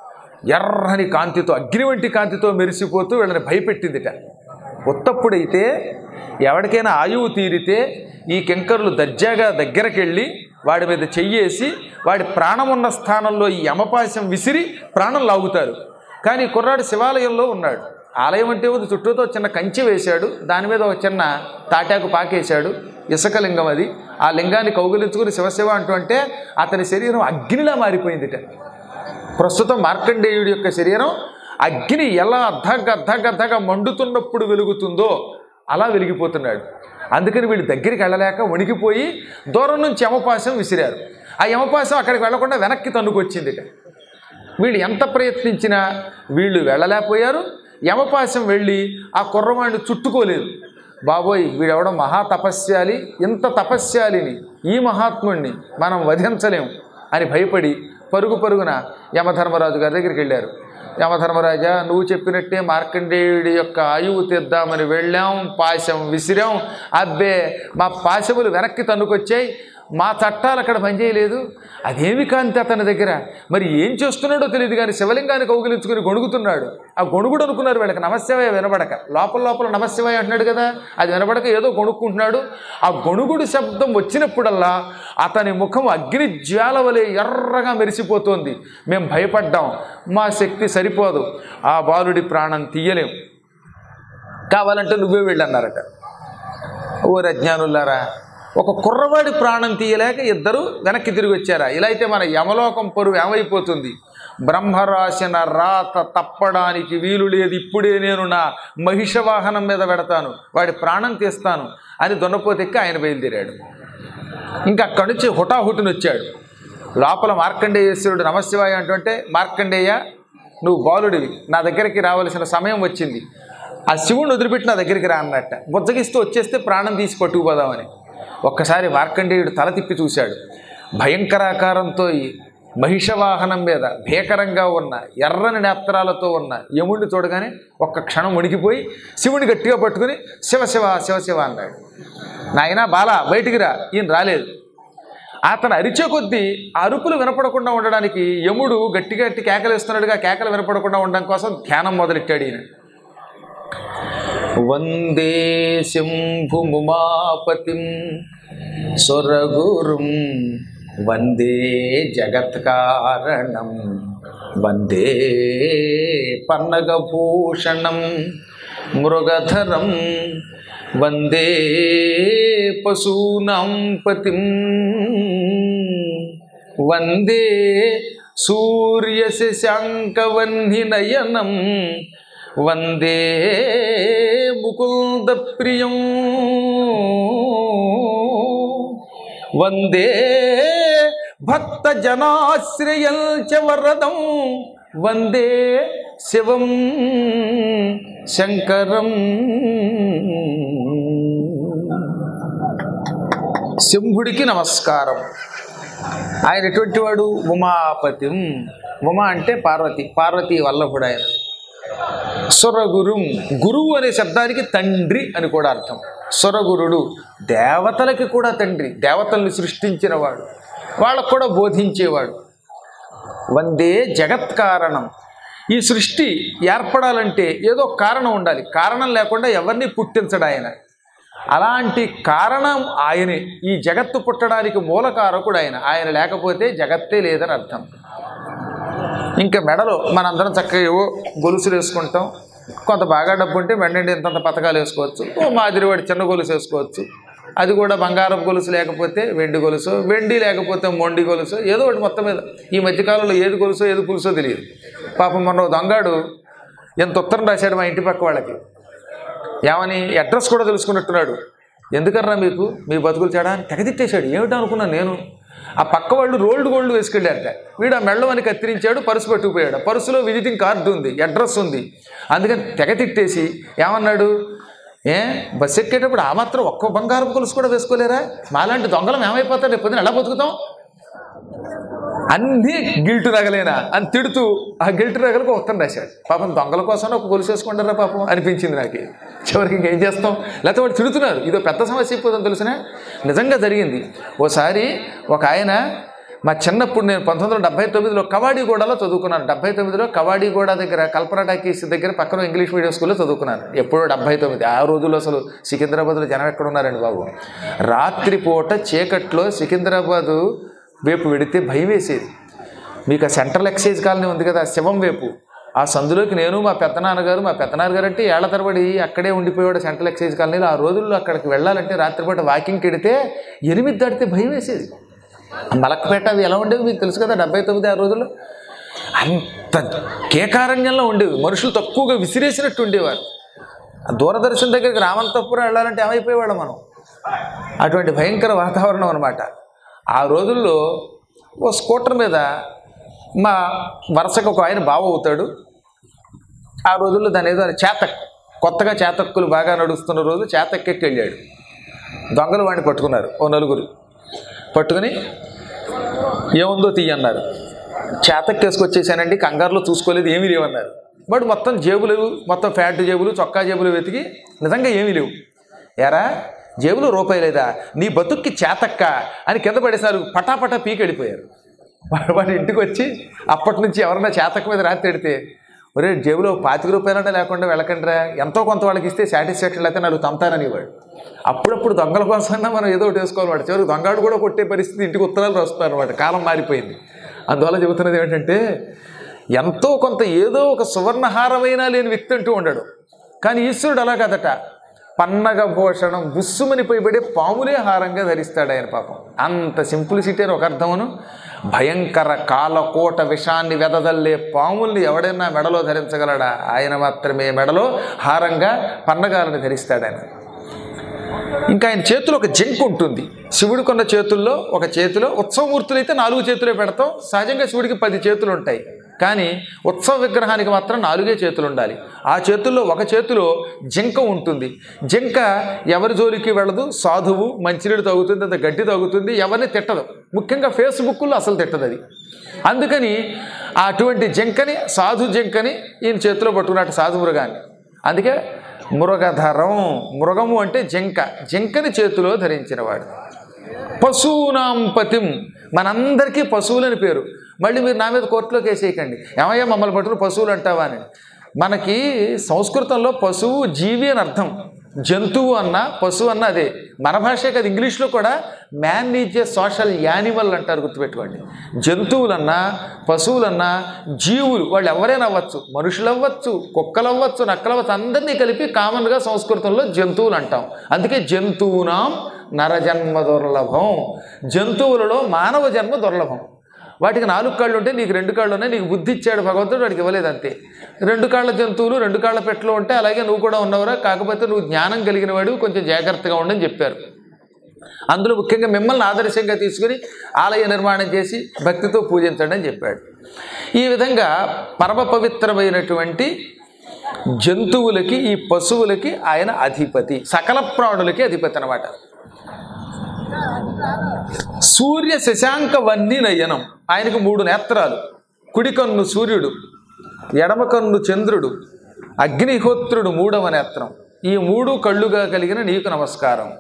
ఎర్రని కాంతితో అగ్ని వంటి కాంతితో మెరిసిపోతూ వీళ్ళని భయపెట్టిందిట ఉత్తప్పుడైతే ఎవరికైనా ఆయువు తీరితే ఈ కింకరులు దర్జాగా దగ్గరకెళ్ళి వాడి మీద చెయ్యేసి వాడి ప్రాణం ఉన్న స్థానంలో ఈ యమపాశం విసిరి ప్రాణం లాగుతారు కానీ ఈ కుర్రాడు శివాలయంలో ఉన్నాడు ఆలయం అంటే ఉంది చుట్టూతో చిన్న కంచె వేశాడు దాని మీద ఒక చిన్న తాటాకు పాకేశాడు ఇసుక లింగం అది ఆ లింగాన్ని కౌగిలించుకుని శివశివ అంటూ అంటే అతని శరీరం అగ్నిలా మారిపోయిందిట ప్రస్తుతం మార్కండేయుడి యొక్క శరీరం అగ్ని ఎలా అర్ధగ అర్ధగ అర్ధగా మండుతున్నప్పుడు వెలుగుతుందో అలా వెలిగిపోతున్నాడు అందుకని వీళ్ళు దగ్గరికి వెళ్ళలేక వణికిపోయి దూరం నుంచి యమపాశం విసిరారు ఆ యమపాశం అక్కడికి వెళ్లకుండా వెనక్కి తన్నుకొచ్చింది వీళ్ళు ఎంత ప్రయత్నించినా వీళ్ళు వెళ్ళలేకపోయారు యమపాశం వెళ్ళి ఆ కుర్రవాడిని చుట్టుకోలేదు బాబోయ్ వీడెవడం మహా తపస్యాలి ఇంత తపస్యాలిని ఈ మహాత్ముణ్ణి మనం వధించలేం అని భయపడి పరుగు పరుగున యమధర్మరాజు గారి దగ్గరికి వెళ్ళారు యమధర్మరాజా నువ్వు చెప్పినట్టే మార్కండేయుడి యొక్క ఆయువు తీద్దామని వెళ్ళాం పాశం విసిరాం అబ్బే మా పాశములు వెనక్కి తన్నుకొచ్చాయి మా చట్టాలు అక్కడ పనిచేయలేదు అదేమి కాంతి అతని దగ్గర మరి ఏం చేస్తున్నాడో తెలియదు కానీ శివలింగాన్ని కౌగిలించుకుని గొణుగుతున్నాడు ఆ గొణుగుడు అనుకున్నారు వీళ్ళకి నమస్యవాయ వినబడక లోపల లోపల నమస్యవాయ అంటున్నాడు కదా అది వినబడక ఏదో గొణుక్కుంటున్నాడు ఆ గొణుగుడు శబ్దం వచ్చినప్పుడల్లా అతని ముఖం అగ్ని జ్వాల వలె ఎర్రగా మెరిసిపోతోంది మేము భయపడ్డాం మా శక్తి సరిపోదు ఆ బాలుడి ప్రాణం తీయలేం కావాలంటే నువ్వే వెళ్ళన్నారట ఓ అజ్ఞానులారా ఒక కుర్రవాడి ప్రాణం తీయలేక ఇద్దరు వెనక్కి తిరిగి వచ్చారా ఇలా అయితే మన యమలోకం పరువు ఏమైపోతుంది బ్రహ్మ రాసిన రాత తప్పడానికి వీలు లేదు ఇప్పుడే నేను నా మహిష వాహనం మీద పెడతాను వాడి ప్రాణం తీస్తాను అని దున్నపోతెక్కి ఆయన బయలుదేరాడు ఇంకా అక్కడి నుంచి హుటాహుటిని వచ్చాడు లోపల మార్కండేయేశ్వరుడు నమశివాయ అంటుంటే మార్కండేయ నువ్వు బాలుడివి నా దగ్గరికి రావలసిన సమయం వచ్చింది ఆ శివుడిని వదిలిపెట్టి నా దగ్గరికి రా అన్నట్ట బుజ్జగిస్తూ వచ్చేస్తే ప్రాణం తీసి పట్టుకుపోదామని ఒక్కసారి మార్కండేయుడు తల తిప్పి చూశాడు భయంకరాకారంతో ఈ మహిషవాహనం మీద భీకరంగా ఉన్న ఎర్రని నేత్రాలతో ఉన్న యముడిని చూడగానే ఒక్క క్షణం వణికిపోయి శివుని గట్టిగా పట్టుకుని శివ శివ శివ శివ అన్నాడు నాయనా బాలా బయటికి రా ఈయన రాలేదు అతను అరిచే కొద్దీ ఆ అరుపులు వినపడకుండా ఉండడానికి యముడు గట్టి గట్టి కేకలేస్తున్నాడుగా కేకలు వినపడకుండా ఉండడం కోసం ధ్యానం మొదలెట్టాడు ఈయన వందే శంభుముమాపతిం స్వరగురుం వందే జగత్కారణం వందే పన్నగభూషణం మృగధరం వందే పశూనాం పతిం వందే సూర్యశశాంకవన్నినయనం వందే ముకుంద ప్రియం వందే భక్త జనాశ్రయం చ వరదం వందే శివం శంకరం శంభుడికి నమస్కారం ఆయన ఎటువంటి వాడు ఉమాపతిం ఉమా అంటే పార్వతి పార్వతి వల్లభుడు ఆయన సురగురుం గురువు అనే శబ్దానికి తండ్రి అని కూడా అర్థం సురగురుడు దేవతలకి కూడా తండ్రి దేవతల్ని సృష్టించినవాడు వాళ్ళకు కూడా బోధించేవాడు వందే జగత్కారణం ఈ సృష్టి ఏర్పడాలంటే ఏదో కారణం ఉండాలి కారణం లేకుండా ఎవరిని పుట్టించడు ఆయన అలాంటి కారణం ఆయనే ఈ జగత్తు పుట్టడానికి మూలకారకుడు ఆయన ఆయన లేకపోతే జగత్తే లేదని అర్థం ఇంకా మెడలో మనందరం చక్కగా ఏవో గొలుసులు వేసుకుంటాం కొంత బాగా డబ్బు ఉంటే వెంటనే ఇంతంత పథకాలు వేసుకోవచ్చు ఓ మాదిరివాడి చిన్న గొలుసు వేసుకోవచ్చు అది కూడా బంగారపు గొలుసు లేకపోతే వెండి గొలుసు వెండి లేకపోతే మొండి గొలుసు ఏదో ఒకటి మొత్తం మీద ఈ మధ్యకాలంలో ఏది గొలుసో ఏది పులుసో తెలియదు పాపం మొన్న ఓ దొంగాడు ఎంత ఉత్తరం రాశాడు మా ఇంటి పక్క వాళ్ళకి ఏమని అడ్రస్ కూడా తెలుసుకున్నట్టున్నాడు ఎందుకర్రా మీకు మీ బతుకులు తేడా అని తెగదిట్టేశాడు ఏమిటో అనుకున్నాను నేను ఆ పక్క వాళ్ళు రోల్డ్ గోల్డ్ వేసుకెళ్ళారట వీడు ఆ మెళ్ళవని కత్తిరించాడు పరుసు పట్టుకుపోయాడు ఆ పరుసులో విజిటింగ్ కార్డు ఉంది అడ్రస్ ఉంది అందుకని తెగ తిట్టేసి ఏమన్నాడు ఏ బస్సు ఎక్కేటప్పుడు ఆ మాత్రం ఒక్క బంగారం కొలుసు కూడా వేసుకోలేరా మాలాంటి దొంగలం ఏమైపోతారు రేపు పొద్దున ఎలా బతుకుతాం అన్నీ గిల్టు నగలేనా అని తిడుతూ ఆ గిల్టు నగలకు ఉత్తరం రాశాడు పాపం దొంగల కోసం ఒక గొలుసు వేసుకుంటారా పాపం అనిపించింది నాకు చివరికి ఇంకేం చేస్తాం లేకపోతే వాడు తిడుతున్నారు ఇదో పెద్ద సమస్య అయిపోతుందని తెలిసిన నిజంగా జరిగింది ఓసారి ఒక ఆయన మా చిన్నప్పుడు నేను పంతొమ్మిది వందల డెబ్బై తొమ్మిదిలో కవాడిగూడలో చదువుకున్నాను డెబ్బై తొమ్మిదిలో కవాడిగూడ దగ్గర కల్పన టాకీస్ దగ్గర పక్కన ఇంగ్లీష్ మీడియం స్కూల్లో చదువుకున్నాను ఎప్పుడో డెబ్బై తొమ్మిది ఆ రోజుల్లో అసలు సికింద్రాబాద్లో జనం ఎక్కడ ఉన్నారండి బాబు రాత్రిపూట చీకట్లో సికింద్రాబాదు వైపు వెడితే భయం వేసేది మీకు ఆ సెంట్రల్ ఎక్సైజ్ కాలనీ ఉంది కదా శివం వైపు ఆ సందులోకి నేను మా పెద్దనాన్నగారు మా పెద్దనాన్నగారు అంటే ఏళ్ల తరబడి అక్కడే ఉండిపోయాడు సెంట్రల్ ఎక్సైజ్ కాలనీలో ఆ రోజుల్లో అక్కడికి వెళ్ళాలంటే రాత్రిపూట వాకింగ్కి వెడితే ఎనిమిది దాటితే భయం వేసేది మలక్పేట అవి ఎలా ఉండేవి మీకు తెలుసు కదా డెబ్బై తొమ్మిది ఆ రోజుల్లో అంత కేకారణ్యంలో ఉండేవి మనుషులు తక్కువగా విసిరేసినట్టు ఉండేవారు ఆ దూరదర్శన్ దగ్గరికి రామంతపురం వెళ్ళాలంటే ఏమైపోయేవాళ్ళం మనం అటువంటి భయంకర వాతావరణం అనమాట ఆ రోజుల్లో ఓ స్కూటర్ మీద మా వరుసకు ఒక ఆయన బావ అవుతాడు ఆ రోజుల్లో దాని ఏదో చేతక్ కొత్తగా చేతక్కులు బాగా నడుస్తున్న రోజు చేతక్కెక్కి వెళ్ళాడు దొంగలు వాడిని పట్టుకున్నారు ఓ నలుగురు పట్టుకుని ఏముందో తీయన్నారు చేతక్కేసుకొచ్చేసానండి కంగారులో చూసుకోలేదు ఏమీ లేవన్నారు వాడు మొత్తం జేబులు మొత్తం ఫ్యాంట్ జేబులు చొక్కా జేబులు వెతికి నిజంగా ఏమీ లేవు ఎరా జేబులో రూపాయి లేదా నీ బతుక్కి చేతక్క అని కింద పడేసారు పటాపటా పీకి వెళ్ళిపోయారు వాడు వాడి ఇంటికి వచ్చి అప్పటి నుంచి ఎవరన్నా చేతక్క మీద రాత్రి పెడితే ఒరే జేబులో పాతిక రూపాయలన్నా లేకుండా వెళ్ళకండిరా ఎంతో కొంత వాళ్ళకి ఇస్తే సాటిస్ఫాక్షన్ లేకపోతే నాకు తంతానని వాడు అప్పుడప్పుడు దొంగల కోసమైనా మనం ఏదో ఒకటి వేసుకోవాలి వాడు చివరికి దొంగడు కూడా కొట్టే పరిస్థితి ఇంటికి ఉత్తరాలు వస్తున్నారు అనమాట కాలం మారిపోయింది అందువల్ల చెబుతున్నది ఏంటంటే ఎంతో కొంత ఏదో ఒక సువర్ణహారమైనా లేని వ్యక్తి అంటూ ఉండడు కానీ ఈశ్వరుడు అలా కదట పన్నగ భూషణం బుస్సుమని పోయిపడే పాములే హారంగా ధరిస్తాడు ఆయన పాపం అంత సింప్లిసిటీ అని ఒక అర్థమును భయంకర కాలకోట విషాన్ని వెదజల్లే పాముల్ని ఎవడైనా మెడలో ధరించగలడా ఆయన మాత్రమే మెడలో హారంగా పన్నగాలను ధరిస్తాడు ఆయన ఇంకా ఆయన చేతిలో ఒక జంక్ ఉంటుంది శివుడు కొన్న చేతుల్లో ఒక చేతిలో ఉత్సవమూర్తులు అయితే నాలుగు చేతులే పెడతాం సహజంగా శివుడికి పది చేతులు ఉంటాయి కానీ ఉత్సవ విగ్రహానికి మాత్రం నాలుగే చేతులు ఉండాలి ఆ చేతుల్లో ఒక చేతిలో జింక ఉంటుంది జింక ఎవరి జోలికి వెళ్ళదు సాధువు మంచినీడు తాగుతుంది అంత గడ్డి తాగుతుంది ఎవరిని తిట్టదు ముఖ్యంగా ఫేస్బుక్లో అసలు తిట్టదు అది అందుకని అటువంటి జింకని సాధు జింకని ఈయన చేతిలో పట్టుకున్నట్టు సాధు మృగాన్ని అందుకే మృగధరం మృగము అంటే జింక జింకని చేతిలో ధరించినవాడు పశువునాం పతిం మనందరికీ పశువులని పేరు మళ్ళీ మీరు నా మీద కోర్టులో కేసేయకండి ఏమయ్యా మమ్మల్ని పట్టుకుని పశువులు అంటావా అని మనకి సంస్కృతంలో పశువు జీవి అని అర్థం జంతువు అన్న పశువు అన్న అదే మన భాషే కదా ఇంగ్లీష్లో కూడా man is a social animal అంటారు గుర్తుపెట్టుకోండి జంతువులన్నా పశువులన్నా జీవులు వాళ్ళు ఎవరైనా అవ్వచ్చు మనుషులు అవ్వచ్చు కుక్కలు అవ్వచ్చు నక్కలు అవ్వచ్చు అందరినీ కలిపి కామన్గా సంస్కృతంలో జంతువులు అంటాం అందుకే జంతువునాం నరజన్మ దుర్లభం జంతువులలో మానవ జన్మ దుర్లభం వాటికి నాలుగు కాళ్ళు ఉంటే నీకు రెండు కాళ్ళు ఉన్నాయి నీకు బుద్ధి ఇచ్చాడు భగవంతుడు వాడికి ఇవ్వలేదు అంతే రెండు కాళ్ళ జంతువులు రెండు కాళ్ళ పెట్టలు ఉంటే అలాగే నువ్వు కూడా ఉన్నవరా కాకపోతే నువ్వు జ్ఞానం కలిగిన వాడు కొంచెం జాగ్రత్తగా ఉండని చెప్పారు అందులో ముఖ్యంగా మిమ్మల్ని ఆదర్శంగా తీసుకుని ఆలయ నిర్మాణం చేసి భక్తితో పూజించండి అని చెప్పాడు ఈ విధంగా పరమ పవిత్రమైనటువంటి జంతువులకి ఈ పశువులకి ఆయన అధిపతి సకల ప్రాణులకి అధిపతి అనమాట సూర్య శశాంక వన్ని నయనం ఆయనకు మూడు నేత్రాలు కుడి కన్ను సూర్యుడు ఎడమ కన్ను చంద్రుడు అగ్నిహోత్రుడు మూడవ నేత్రం ఈ మూడు కళ్ళుగా కలిగిన నీకు నమస్కారం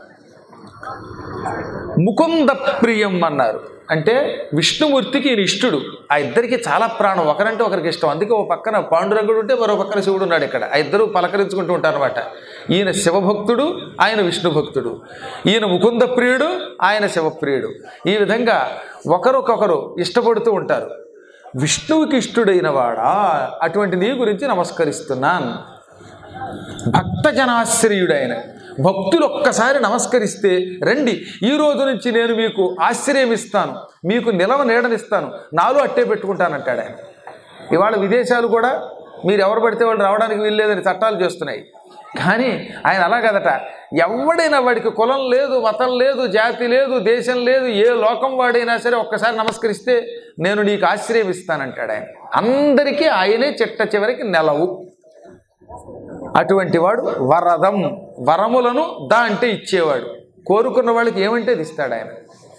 ముకుంద ప్రియం అన్నారు అంటే విష్ణుమూర్తికి ఈయన ఇష్టుడు ఆ ఇద్దరికి చాలా ప్రాణం ఒకరంటే ఒకరికి ఇష్టం అందుకే ఓ పక్కన పాండురంగుడు ఉంటే మరో పక్కన శివుడు ఉన్నాడు ఇక్కడ ఆ ఇద్దరు పలకరించుకుంటూ ఉంటారనమాట ఈయన శివభక్తుడు ఆయన విష్ణు భక్తుడు ఈయన ముకుంద ప్రియుడు ఆయన శివప్రియుడు ఈ విధంగా ఒకరికొకరు ఇష్టపడుతూ ఉంటారు విష్ణువుకి ఇష్టుడైన వాడా అటువంటి నీ గురించి నమస్కరిస్తున్నాను భక్తజనాశ్రయుడైన భక్తులు ఒక్కసారి నమస్కరిస్తే రండి ఈ రోజు నుంచి నేను మీకు ఆశ్రయం ఇస్తాను మీకు నిలవ నీడనిస్తాను నాలో అట్టే పెట్టుకుంటానంటాడు ఆయన ఇవాళ విదేశాలు కూడా మీరు ఎవరు పడితే వాళ్ళు రావడానికి వీల్లేదని చట్టాలు చేస్తున్నాయి కానీ ఆయన అలా కదట ఎవడైనా వాడికి కులం లేదు మతం లేదు జాతి లేదు దేశం లేదు ఏ లోకం వాడైనా సరే ఒక్కసారి నమస్కరిస్తే నేను నీకు ఆశ్రయం ఇస్తానంటాడు ఆయన అందరికీ ఆయనే చిట్ట చివరికి నెలవు అటువంటి వాడు వరదం వరములను దా అంటే ఇచ్చేవాడు కోరుకున్న వాళ్ళకి ఏమంటే అది ఇస్తాడు ఆయన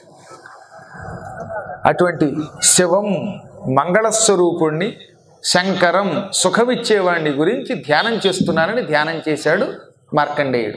అటువంటి శివం మంగళస్వరూపుణ్ణి శంకరం సుఖమిచ్చేవాడిని గురించి ధ్యానం చేస్తున్నానని ధ్యానం చేశాడు మార్కండేయుడు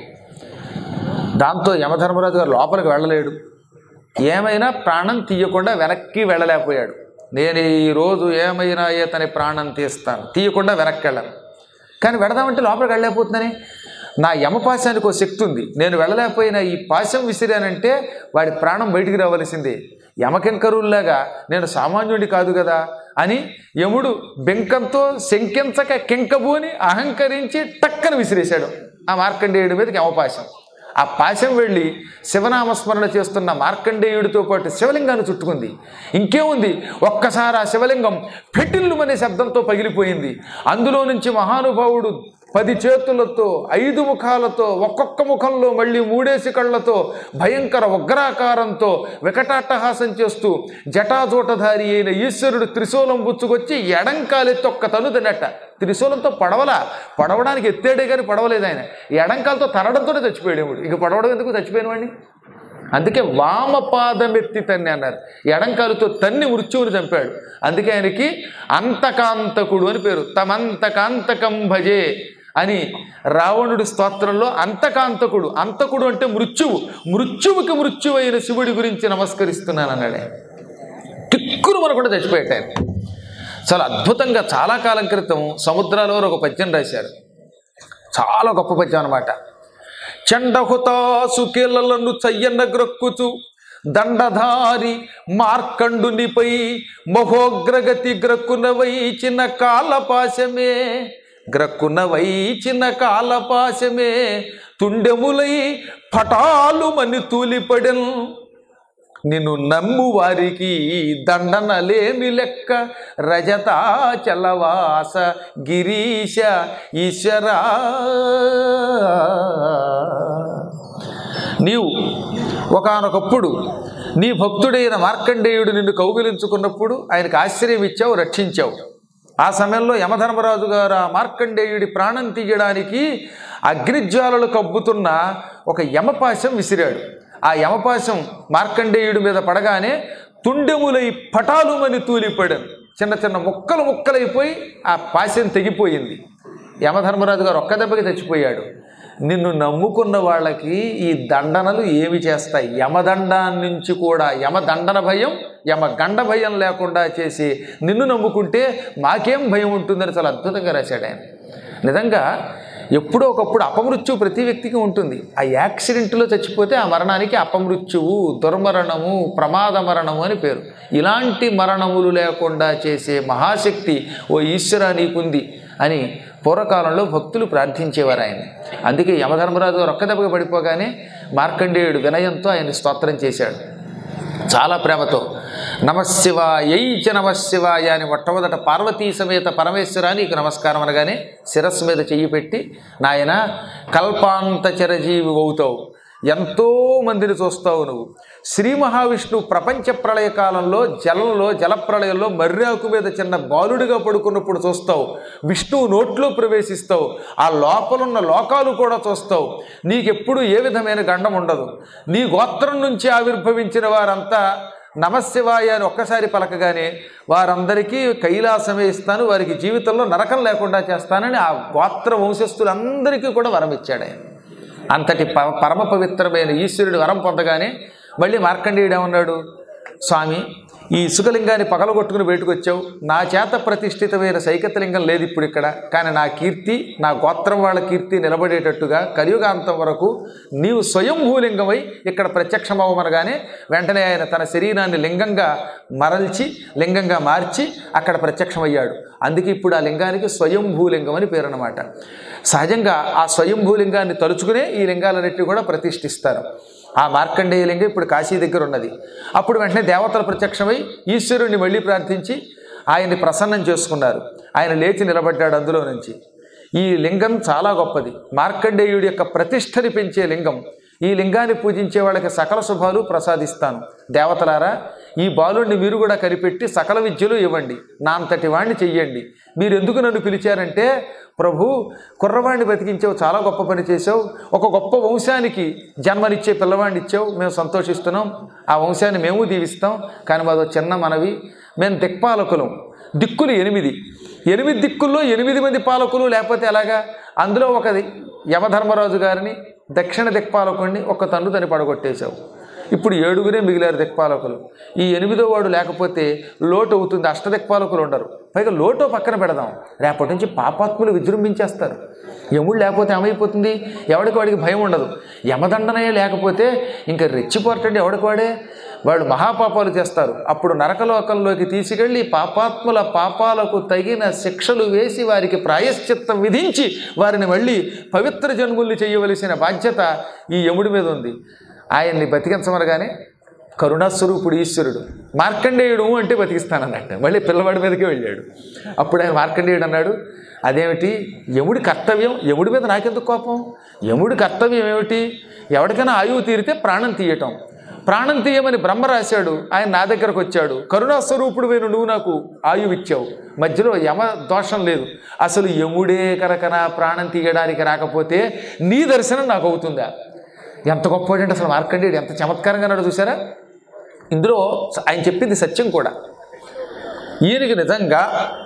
దాంతో యమధర్మరాజు గారు లోపలికి వెళ్ళలేడు ఏమైనా ప్రాణం తీయకుండా వెనక్కి వెళ్ళలేకపోయాడు నేను ఈరోజు ఏమైనా తన ప్రాణం తీస్తాను తీయకుండా వెనక్కి వెళ్ళను కానీ వెడదామంటే లోపలికి వెళ్ళలేకపోతుందని నా యమపాశానికి ఒక శక్తి ఉంది నేను వెళ్ళలేకపోయినా ఈ పాశం విసిరానంటే వాడి ప్రాణం బయటికి రావలసిందే యమకింకరుల్లాగా నేను సామాన్యుడి కాదు కదా అని యముడు బెంకంతో శంకించక కింకబూని అహంకరించి టక్కన విసిరేశాడు ఆ మార్కండేయుడి మీదకి యమపాశం ఆ పాశం వెళ్ళి శివనామస్మరణ చేస్తున్న మార్కండేయుడితో పాటు శివలింగాన్ని చుట్టుకుంది ఇంకేముంది ఒక్కసారి ఆ శివలింగం ఫెటిల్లుమనే శబ్దంతో పగిలిపోయింది అందులో నుంచి మహానుభావుడు పది చేతులతో ఐదు ముఖాలతో ఒక్కొక్క ముఖంలో మళ్ళీ మూడేసి కళ్ళతో భయంకర ఉగ్రాకారంతో వికటాట్టహాసం చేస్తూ జటాజూటధారి అయిన ఈశ్వరుడు త్రిశూలం బుచ్చుకొచ్చి ఎడంకాలెత్తి ఒక్క తను తినట్ట త్రిశూలంతో పడవలా పడవడానికి ఎత్తేడే కానీ పడవలేదు ఆయన ఎడంకాలతో తనడంతోనే చచ్చిపోయాడు ఇక పడవడం ఎందుకు చచ్చిపోయిన వాడిని అందుకే వామపాదమెత్తి తన్ని అన్నారు ఎడంకాలుతో తన్ని మృత్యువుని చంపాడు అందుకే ఆయనకి అంతకాంతకుడు అని పేరు తమంతకాంతకం భజే అని రావణుడి స్తోత్రంలో అంతకాంతకుడు అంతకుడు అంటే మృత్యువు మృత్యువుకి మృత్యువైన శివుడి గురించి నమస్కరిస్తున్నాను అన్నాడు ఆయన టిక్కును మనకుండా చచ్చిపోయాడు ఆయన చాలా అద్భుతంగా చాలా కాలం క్రితం సముద్రాల వారు ఒక పద్యం రాశారు చాలా గొప్ప పద్యం అనమాట చండహుతాసు కీలలను చయ్యన్న గ్రక్కుచు దండధారి మార్కండునిపై మహోగ్రగతి గ్రక్కున వైచిన కాలపాశమే గ్రక్కున వైచిన కాలపాశమే తుండెములై పటాలు మని తూలిపడెన్ నిన్ను నమ్ము వారికి దండనలేమి లెక్క రజతాచలవాస గిరీశ ఈశ్వరా నీవు ఒకానొకప్పుడు నీ భక్తుడైన మార్కండేయుడు నిన్ను కౌగిలించుకున్నప్పుడు ఆయనకు ఆశ్రయం ఇచ్చావు రక్షించావు ఆ సమయంలో యమధర్మరాజు గారు ఆ మార్కండేయుడి ప్రాణం తీయడానికి అగ్నిజ్వాలలు కబ్బుతున్న ఒక యమపాశం విసిరాడు ఆ యమపాశం మార్కండేయుడి మీద పడగానే తుండెములై పటాలుమని తూలిపడాను చిన్న చిన్న ముక్కలు ముక్కలైపోయి ఆ పాశం తెగిపోయింది యమధర్మరాజు గారు ఒక్క దెబ్బకి చచ్చిపోయాడు నిన్ను నమ్ముకున్న వాళ్ళకి ఈ దండనలు ఏమి చేస్తాయి యమదండం నుంచి కూడా యమదండన భయం యమ గండ భయం లేకుండా చేసి నిన్ను నమ్ముకుంటే మాకేం భయం ఉంటుందని చాలా అద్భుతంగా రాశాడు ఆయన నిజంగా ఎప్పుడో ఒకప్పుడు అపమృత్యువు ప్రతి వ్యక్తికి ఉంటుంది ఆ యాక్సిడెంట్లో చచ్చిపోతే ఆ మరణానికి అపమృత్యువు దుర్మరణము ప్రమాద మరణము అని పేరు ఇలాంటి మరణములు లేకుండా చేసే మహాశక్తి ఓ ఈశ్వర నీకుంది అని పూర్వకాలంలో భక్తులు ప్రార్థించేవారు ఆయన అందుకే యమధర్మరాజు గారు ఒక్క దెబ్బగా పడిపోగానే మార్కండేయుడు వినయంతో ఆయన స్తోత్రం చేశాడు చాలా ప్రేమతో నమశివాయ చ నమశివాయ అని మొట్టమొదట పార్వతీ సమేత పరమేశ్వర నీకు నమస్కారం అనగానే శిరస్సు మీద చెయ్యి పెట్టి నాయన కల్పాంత చిరజీవి అవుతావు ఎంతో మందిని చూస్తావు నువ్వు శ్రీ మహావిష్ణువు ప్రపంచ ప్రళయ కాలంలో జలంలో జలప్రళయంలో మర్రాకు మీద చిన్న బాలుడిగా పడుకున్నప్పుడు చూస్తావు విష్ణువు నోట్లో ప్రవేశిస్తావు ఆ లోపలున్న లోకాలు కూడా చూస్తావు నీకెప్పుడు ఏ విధమైన గండం ఉండదు నీ గోత్రం నుంచి ఆవిర్భవించిన వారంతా నమశివాయ అని ఒక్కసారి పలకగానే వారందరికీ కైలాసమే ఇస్తాను వారికి జీవితంలో నరకం లేకుండా చేస్తానని ఆ గోత్ర వంశస్థులందరికీ కూడా వరం ఇచ్చాడు ఆయన అంతటి ప పరమ పవిత్రమైన ఈశ్వరుడు వరం పొందగానే మళ్ళీ మార్కండేయుడు ఏమన్నాడు స్వామి ఈ ఇసుకలింగాన్ని పగలగొట్టుకుని బయటకు వచ్చావు నా చేత ప్రతిష్ఠితమైన సైకతలింగం లేదు ఇప్పుడు ఇక్కడ కానీ నా కీర్తి నా గోత్రం వాళ్ళ కీర్తి నిలబడేటట్టుగా కలియుగాంతం వరకు నీవు స్వయంభూలింగమై ఇక్కడ ప్రత్యక్షమవ్వమనగానే వెంటనే ఆయన తన శరీరాన్ని లింగంగా మరల్చి లింగంగా మార్చి అక్కడ ప్రత్యక్షమయ్యాడు అందుకే ఇప్పుడు ఆ లింగానికి స్వయంభూలింగం అని పేరు అనమాట సహజంగా ఆ స్వయంభూలింగాన్ని తలుచుకునే ఈ లింగాలన్నిటిని కూడా ప్రతిష్ఠిస్తారు ఆ మార్కండేయ లింగం ఇప్పుడు కాశీ దగ్గర ఉన్నది అప్పుడు వెంటనే దేవతలు ప్రత్యక్షమై ఈశ్వరుణ్ణి మళ్ళీ ప్రార్థించి ఆయన్ని ప్రసన్నం చేసుకున్నారు ఆయన లేచి నిలబడ్డాడు అందులో నుంచి ఈ లింగం చాలా గొప్పది మార్కండేయుడి యొక్క ప్రతిష్టని పెంచే లింగం ఈ లింగాన్ని పూజించే వాళ్ళకి సకల శుభాలు ప్రసాదిస్తాను దేవతలారా ఈ బాలుడిని మీరు కూడా కనిపెట్టి సకల విద్యలు ఇవ్వండి నా అంతటి వాణ్ణి చెయ్యండి మీరు ఎందుకు నన్ను పిలిచారంటే ప్రభు కుర్రవాణ్ణి బతికించావు చాలా గొప్ప పని చేసావు ఒక గొప్ప వంశానికి జన్మనిచ్చే పిల్లవాడిని ఇచ్చావు మేము సంతోషిస్తున్నాం ఆ వంశాన్ని మేము దీవిస్తాం కానీ మాదో చిన్న మనవి మేము దిక్పాలకులం దిక్కులు ఎనిమిది ఎనిమిది దిక్కుల్లో ఎనిమిది మంది పాలకులు లేకపోతే ఎలాగా అందులో ఒకది యమధర్మరాజు గారిని దక్షిణ దిక్పాలకుడిని ఒక తండ్రి తని పడగొట్టేశావు ఇప్పుడు ఏడుగురే మిగిలారు దిక్పాలకులు ఈ ఎనిమిదో వాడు లేకపోతే లోటు అవుతుంది అష్టదిక్పాలకులు ఉండరు పైగా లోటో పక్కన పెడదాం రేపటి నుంచి పాపాత్ములు విజృంభించేస్తారు యముడు లేకపోతే ఏమైపోతుంది ఎవడికి వాడికి భయం ఉండదు యమదండనయే లేకపోతే ఇంకా రెచ్చిపోరటండి ఎవడికి వాడే వాళ్ళు మహాపాపాలు చేస్తారు అప్పుడు నరకలోకంలోకి తీసుకెళ్ళి పాపాత్ముల పాపాలకు తగిన శిక్షలు వేసి వారికి ప్రాయశ్చిత్తం విధించి వారిని మళ్ళీ పవిత్ర జన్ముల్ని చేయవలసిన బాధ్యత ఈ యముడి మీద ఉంది ఆయన్ని బతికించమనగానే కరుణాస్వరూపుడు ఈశ్వరుడు మార్కండేయుడు అంటే బతికిస్తానన్నట్టు మళ్ళీ పిల్లవాడి మీదకే వెళ్ళాడు అప్పుడు ఆయన మార్కండేయుడు అన్నాడు అదేమిటి యముడి కర్తవ్యం యముడి మీద నాకెందుకు కోపం యముడి కర్తవ్యం ఏమిటి ఎవరికైనా ఆయువు తీరితే ప్రాణం తీయటం ప్రాణం తీయమని బ్రహ్మ రాశాడు ఆయన నా దగ్గరకు వచ్చాడు కరుణాస్వరూపుడు వేరు నువ్వు నాకు ఆయువు ఇచ్చావు మధ్యలో యమ దోషం లేదు అసలు యముడే కనుక నా ప్రాణం తీయడానికి రాకపోతే నీ దర్శనం నాకు అవుతుందా ఎంత గొప్పవాడంటే అసలు మార్కండేయుడు ఎంత చమత్కారంగా ఉన్నాడో చూసారా ఇందులో ఆయన చెప్పింది సత్యం కూడా ఈయనకి నిజంగా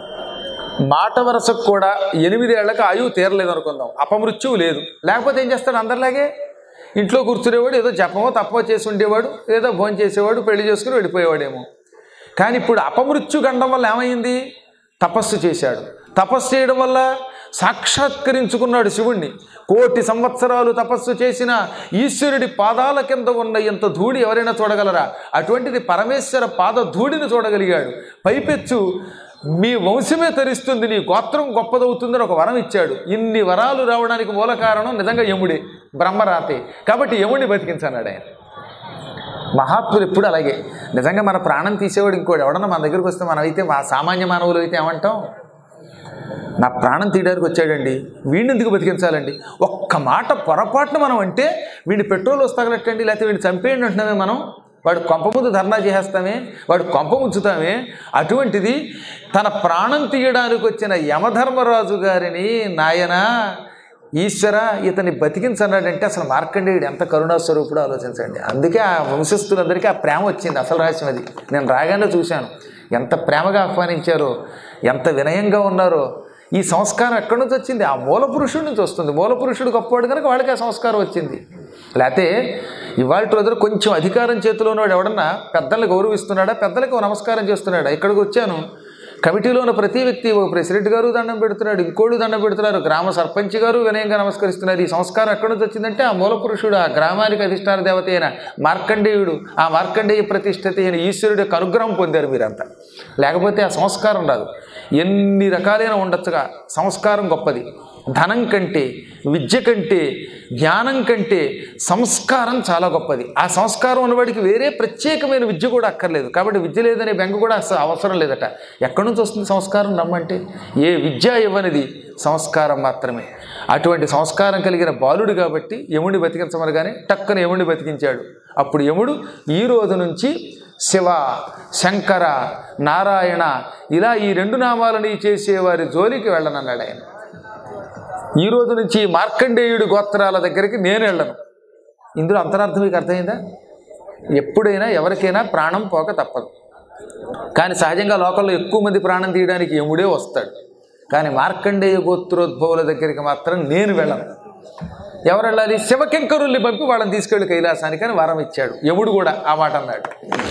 మాట వరసకు కూడా ఎనిమిదేళ్లకు ఆయువు తీరలేదు అనుకుందాం అపమృత్యువు లేదు లేకపోతే ఏం చేస్తాడు అందరిలాగే ఇంట్లో కూర్చునేవాడు ఏదో జపమో తప్పో చేసి ఉండేవాడు ఏదో భోజనం చేసేవాడు పెళ్లి చేసుకుని వెళ్ళిపోయేవాడేమో కానీ ఇప్పుడు అపమృత్యు గండం వల్ల ఏమైంది తపస్సు చేశాడు తపస్సు చేయడం వల్ల సాక్షాత్కరించుకున్నాడు శివుణ్ణి కోటి సంవత్సరాలు తపస్సు చేసిన ఈశ్వరుడి పాదాల కింద ఉన్న ఎంత ధూళి ఎవరైనా చూడగలరా అటువంటిది పరమేశ్వర పాద ధూళిని చూడగలిగాడు పైపెచ్చు మీ వంశమే తరిస్తుంది నీ గోత్రం గొప్పదవుతుందని ఒక వరం ఇచ్చాడు ఇన్ని వరాలు రావడానికి మూల కారణం నిజంగా యముడే బ్రహ్మరాతే కాబట్టి యముడిని బతికించన్నాడు ఆయన మహాత్ములు ఎప్పుడు అలాగే నిజంగా మన ప్రాణం తీసేవాడు ఇంకోటి ఎవడన్నా మన దగ్గరికి వస్తే మనమైతే మా సామాన్య మానవులు అయితే ఏమంటాం నా ప్రాణం తీయడానికి వచ్చాడండి వీడిని ఎందుకు బతికించాలండి ఒక్క మాట పొరపాటున మనం అంటే వీడిని పెట్రోల్ వస్తాగలట్టండి లేకపోతే వీడిని చంపేయండి అంటున్నామే మనం వాడు కొంప ముందు ధర్నా చేసేస్తామే వాడు కొంప ముంచుతామే అటువంటిది తన ప్రాణం తీయడానికి వచ్చిన యమధర్మరాజు గారిని నాయన ఈశ్వర ఇతన్ని బతికించన్నాడంటే అసలు మార్కండేయుడు ఎంత కరుణాస్వరూపుడో ఆలోచించండి అందుకే ఆ వంశస్థులందరికీ ఆ ప్రేమ వచ్చింది అసలు రహస్యం అది నేను రాగానే చూశాను ఎంత ప్రేమగా ఆహ్వానించారో ఎంత వినయంగా ఉన్నారో ఈ సంస్కారం ఎక్కడి నుంచి వచ్చింది ఆ మూల పురుషుడి నుంచి వస్తుంది మూల పురుషుడు గొప్పవాడు కనుక వాళ్ళకి ఆ సంస్కారం వచ్చింది లేకపోతే ఇవాళ రోజున కొంచెం అధికారం చేతిలో ఉన్నవాడు ఎవడన్నా పెద్దల్ని గౌరవిస్తున్నాడా పెద్దలకు ఓ నమస్కారం చేస్తున్నాడా ఇక్కడికి వచ్చాను కమిటీలో ఉన్న ప్రతి వ్యక్తి ఒక ప్రెసిడెంట్ గారు దండం పెడుతున్నాడు ఇంకోడు దండం పెడుతున్నారు గ్రామ సర్పంచ్ గారు వినయంగా నమస్కరిస్తున్నారు ఈ సంస్కారం ఎక్కడి నుంచి వచ్చిందంటే ఆ మూల పురుషుడు ఆ గ్రామానికి అధిష్టాన దేవత అయిన మార్కండేయుడు ఆ మార్కండేయ ప్రతిష్ఠిత అయిన ఈశ్వరుడు యొక్క అనుగ్రహం పొందారు మీరంతా లేకపోతే ఆ సంస్కారం రాదు ఎన్ని రకాలైన ఉండొచ్చుగా సంస్కారం గొప్పది ధనం కంటే విద్య కంటే జ్ఞానం కంటే సంస్కారం చాలా గొప్పది ఆ సంస్కారం ఉన్నవాడికి వేరే ప్రత్యేకమైన విద్య కూడా అక్కర్లేదు కాబట్టి విద్య లేదనే బెంగ కూడా అసలు అవసరం లేదట ఎక్కడి నుంచి వస్తుంది సంస్కారం నమ్మంటే ఏ విద్య ఇవ్వనిది సంస్కారం మాత్రమే అటువంటి సంస్కారం కలిగిన బాలుడు కాబట్టి యముడిని బతికించమనగానే టక్కున యముడిని బతికించాడు అప్పుడు యముడు ఈ రోజు నుంచి శివ శంకర నారాయణ ఇలా ఈ రెండు నామాలని చేసేవారి జోలికి వెళ్ళనన్నాడు ఆయన ఈ రోజు నుంచి మార్కండేయుడి గోత్రాల దగ్గరికి నేను వెళ్ళను ఇందులో అంతరార్థం మీకు అర్థమైందా ఎప్పుడైనా ఎవరికైనా ప్రాణం పోక తప్పదు కానీ సహజంగా లోకంలో ఎక్కువ మంది ప్రాణం తీయడానికి యముడే వస్తాడు కానీ మార్కండేయ గోత్రోద్భవుల దగ్గరికి మాత్రం నేను వెళ్ళను ఎవరు వెళ్ళాలి శివకింకరుల్ని పంపి వాళ్ళని తీసుకెళ్ళి కైలాసానికి అని వరం ఇచ్చాడు యముడు కూడా ఆ మాట అన్నాడు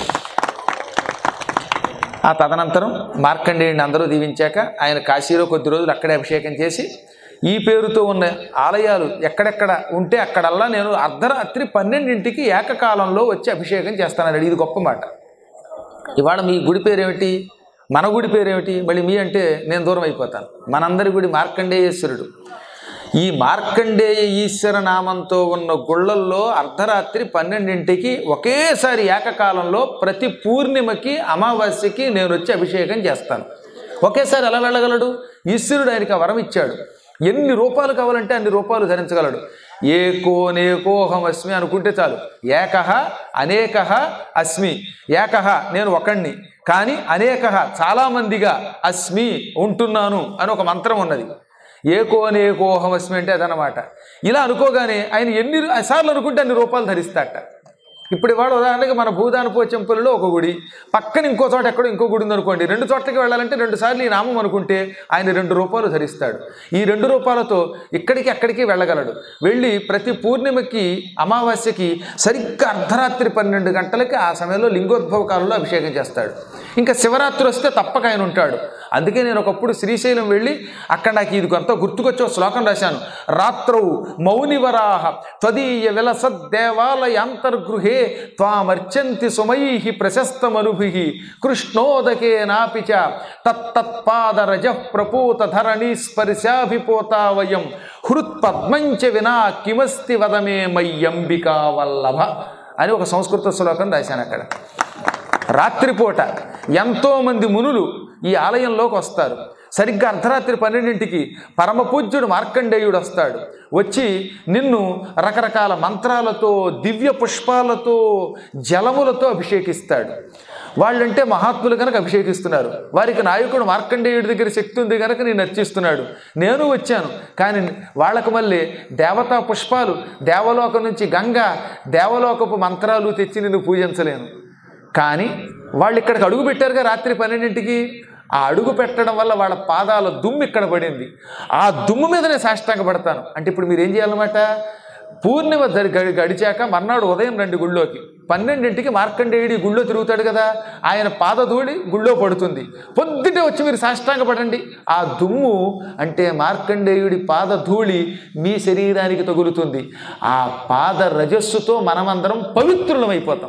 ఆ తదనంతరం మార్కండేయుడిని అందరూ దీవించాక ఆయన కాశీలో కొద్ది రోజులు అక్కడే అభిషేకం చేసి ఈ పేరుతో ఉన్న ఆలయాలు ఎక్కడెక్కడ ఉంటే అక్కడల్లా నేను అర్ధరాత్రి పన్నెండింటికి ఏకకాలంలో వచ్చి అభిషేకం చేస్తానన్నాడు ఇది గొప్ప మాట ఇవాళ మీ గుడి పేరేమిటి మన గుడి పేరేమిటి మళ్ళీ మీ అంటే నేను దూరం అయిపోతాను మనందరి గుడి మార్కండేయేశ్వరుడు ఈ మార్కండేయ ఈశ్వర నామంతో ఉన్న గుళ్ళల్లో అర్ధరాత్రి పన్నెండింటికి ఒకేసారి ఏకకాలంలో ప్రతి పూర్ణిమకి అమావాస్యకి నేను వచ్చి అభిషేకం చేస్తాను ఒకేసారి ఎలా వెళ్ళగలడు ఈశ్వరుడు ఆయనకి ఆ వరం ఇచ్చాడు ఎన్ని రూపాలు కావాలంటే అన్ని రూపాలు ధరించగలడు ఏకో నేకోహం అస్మి అనుకుంటే చాలు ఏకహ అనేకహ అస్మి ఏకహ నేను ఒకణ్ణి కానీ అనేకహ చాలామందిగా అస్మి ఉంటున్నాను అని ఒక మంత్రం ఉన్నది ఏకో అనేకోహం అస్మి అంటే అదనమాట ఇలా అనుకోగానే ఆయన ఎన్ని సార్లు అనుకుంటే అన్ని రూపాయలు ధరిస్తాట ఇప్పుడు ఇవాళ ఉదాహరణకి మన భూదాన పోచంపులలో ఒక గుడి పక్కన ఇంకో చోట ఎక్కడో ఇంకో గుడి ఉందనుకోండి రెండు చోట్లకి వెళ్ళాలంటే రెండు సార్లు ఈ నామం అనుకుంటే ఆయన రెండు రూపాయలు ధరిస్తాడు ఈ రెండు రూపాయలతో ఇక్కడికి అక్కడికి వెళ్ళగలడు వెళ్ళి ప్రతి పూర్ణిమకి అమావాస్యకి సరిగ్గా అర్ధరాత్రి పన్నెండు గంటలకి ఆ సమయంలో లింగోద్భవ కాలంలో అభిషేకం చేస్తాడు ఇంకా శివరాత్రి వస్తే తప్పక ఆయన ఉంటాడు అందుకే నేను ఒకప్పుడు శ్రీశైలం వెళ్ళి అక్కడ నాకు ఇది కొంత గుర్తుకొచ్చే ఒక శ్లోకం రాశాను రాత్రౌ మౌనివరాహ త్వదీయ విలసద్దేవాలయాంతర్గృహే త్వామర్చంతి సుమై ప్రశస్తమనుభి కృష్ణోదకే నాపి చ తత్తత్పాదరజ ప్రపూత ధరణి స్పర్శాభిపోతా వయం హృత్పద్మంచ వినా కిమస్తి వదమే మయ్యంబికా వల్లభ అని ఒక సంస్కృత శ్లోకం రాశాను అక్కడ రాత్రిపూట ఎంతోమంది మునులు ఈ ఆలయంలోకి వస్తారు సరిగ్గా అర్ధరాత్రి పన్నెండింటికి పరమ పూజ్యుడు మార్కండేయుడు వస్తాడు వచ్చి నిన్ను రకరకాల మంత్రాలతో దివ్య పుష్పాలతో జలములతో అభిషేకిస్తాడు వాళ్ళంటే మహాత్ములు కనుక అభిషేకిస్తున్నారు వారికి నాయకుడు మార్కండేయుడి దగ్గర శక్తి ఉంది కనుక నేను నర్చిస్తున్నాడు నేను వచ్చాను కానీ వాళ్ళకు మళ్ళీ దేవతా పుష్పాలు దేవలోకం నుంచి గంగ దేవలోకపు మంత్రాలు తెచ్చి నిన్ను పూజించలేను కానీ వాళ్ళు ఇక్కడికి అడుగు పెట్టారుగా రాత్రి పన్నెండింటికి ఆ అడుగు పెట్టడం వల్ల వాళ్ళ పాదాల దుమ్ము ఇక్కడ పడింది ఆ దుమ్ము మీద నేను సాష్టాంగ పడతాను అంటే ఇప్పుడు మీరు ఏం చేయాలన్నమాట పూర్ణిమ దరి గడి గడిచాక మర్నాడు ఉదయం రండి గుళ్ళోకి పన్నెండింటికి మార్కండేయుడి గుళ్ళో తిరుగుతాడు కదా ఆయన పాదధూళి గుళ్ళో పడుతుంది పొద్దుటే వచ్చి మీరు సాష్టాంగ పడండి ఆ దుమ్ము అంటే మార్కండేయుడి పాదధూళి మీ శరీరానికి తగులుతుంది ఆ పాద రజస్సుతో మనమందరం పవిత్రులమైపోతాం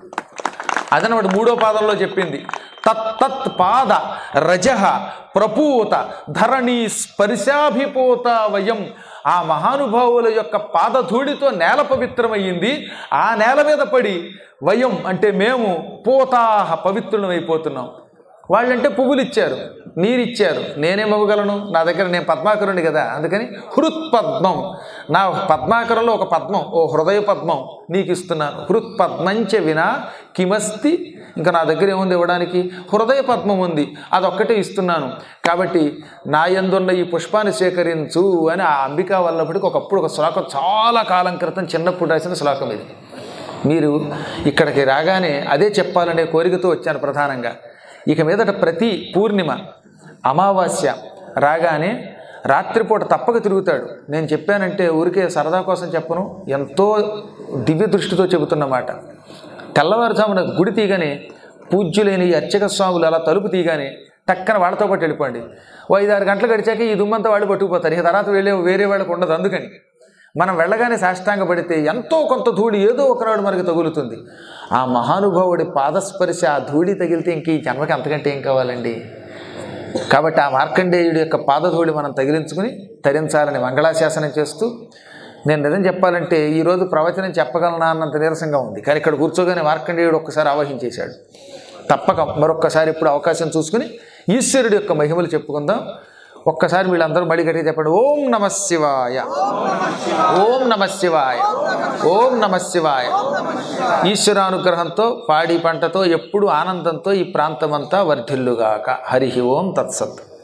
అదనమాట మూడో పాదంలో చెప్పింది తత్తత్ పాద రజ ప్రపూత ధరణి స్పర్శాభిపోత వయం ఆ మహానుభావుల యొక్క పాదధూళితో నేల పవిత్రమయ్యింది ఆ నేల మీద పడి వయం అంటే మేము పోతాహ పవిత్రులమైపోతున్నాం వాళ్ళంటే పువ్వులు ఇచ్చారు నీరిచ్చారు నేనేమవ్వగలను నా దగ్గర నేను పద్మాకరుణ్ణి కదా అందుకని హృత్పద్మం నా పద్మాకరంలో ఒక పద్మం ఓ హృదయ పద్మం నీకు ఇస్తున్నాను హృత్పద్మంచ వినా కిమస్తి ఇంకా నా దగ్గర ఏముంది ఇవ్వడానికి హృదయ పద్మం ఉంది అదొక్కటే ఇస్తున్నాను కాబట్టి నా యందున్న ఈ పుష్పాన్ని సేకరించు అని ఆ అంబికా వల్లప్పటికి ఒకప్పుడు ఒక శ్లోకం చాలా కాలం క్రితం చిన్నప్పుడు రాసిన శ్లోకం ఇది మీరు ఇక్కడికి రాగానే అదే చెప్పాలనే కోరికతో వచ్చాను ప్రధానంగా ఇక మీదట ప్రతి పూర్ణిమ అమావాస్య రాగానే రాత్రిపూట తప్పక తిరుగుతాడు నేను చెప్పానంటే ఊరికే సరదా కోసం చెప్పను ఎంతో దివ్య దృష్టితో చెబుతున్నమాట తెల్లవారుజామున గుడి తీయగానే పూజ్యులైన ఈ అర్చక స్వాములు అలా తలుపు తీయగానే టక్కన వాళ్ళతో పాటు వెళ్ళిపోండి ఓ ఐదు ఆరు గంటలు గడిచాక ఈ దుమ్మంతా వాళ్ళు పట్టుకుపోతారు ఇక తర్వాత వెళ్ళే వేరే వాళ్ళకు ఉండదు అందుకని మనం వెళ్ళగానే సాష్టాంగ పడితే ఎంతో కొంత ధూళి ఏదో ఒకనాడు మనకి తగులుతుంది ఆ మహానుభావుడి పాదస్పర్శ ఆ ధూళి తగిలితే ఇంక ఈ జన్మకి అంతకంటే ఏం కావాలండి కాబట్టి ఆ మార్కండేయుడి యొక్క పాదధూళి మనం తగిలించుకుని తరించాలని మంగళాశాసనం చేస్తూ నేను నిజం చెప్పాలంటే ఈరోజు ప్రవచనం చెప్పగలనా అన్నంత నీరసంగా ఉంది కానీ ఇక్కడ కూర్చోగానే మార్కండేయుడు ఒక్కసారి ఆవహించేశాడు తప్పక మరొక్కసారి ఇప్పుడు అవకాశం చూసుకుని ఈశ్వరుడి యొక్క మహిమలు చెప్పుకుందాం ఒక్కసారి వీళ్ళందరూ మడి గట్టిగా చెప్పండి ఓం నమ శివాయ ఓం నమ శివాయ ఓం నమ శివాయ ఈశ్వరానుగ్రహంతో పాడి పంటతో ఎప్పుడు ఆనందంతో ఈ ప్రాంతమంతా వర్ధిల్లుగాక హరి ఓం తత్సత్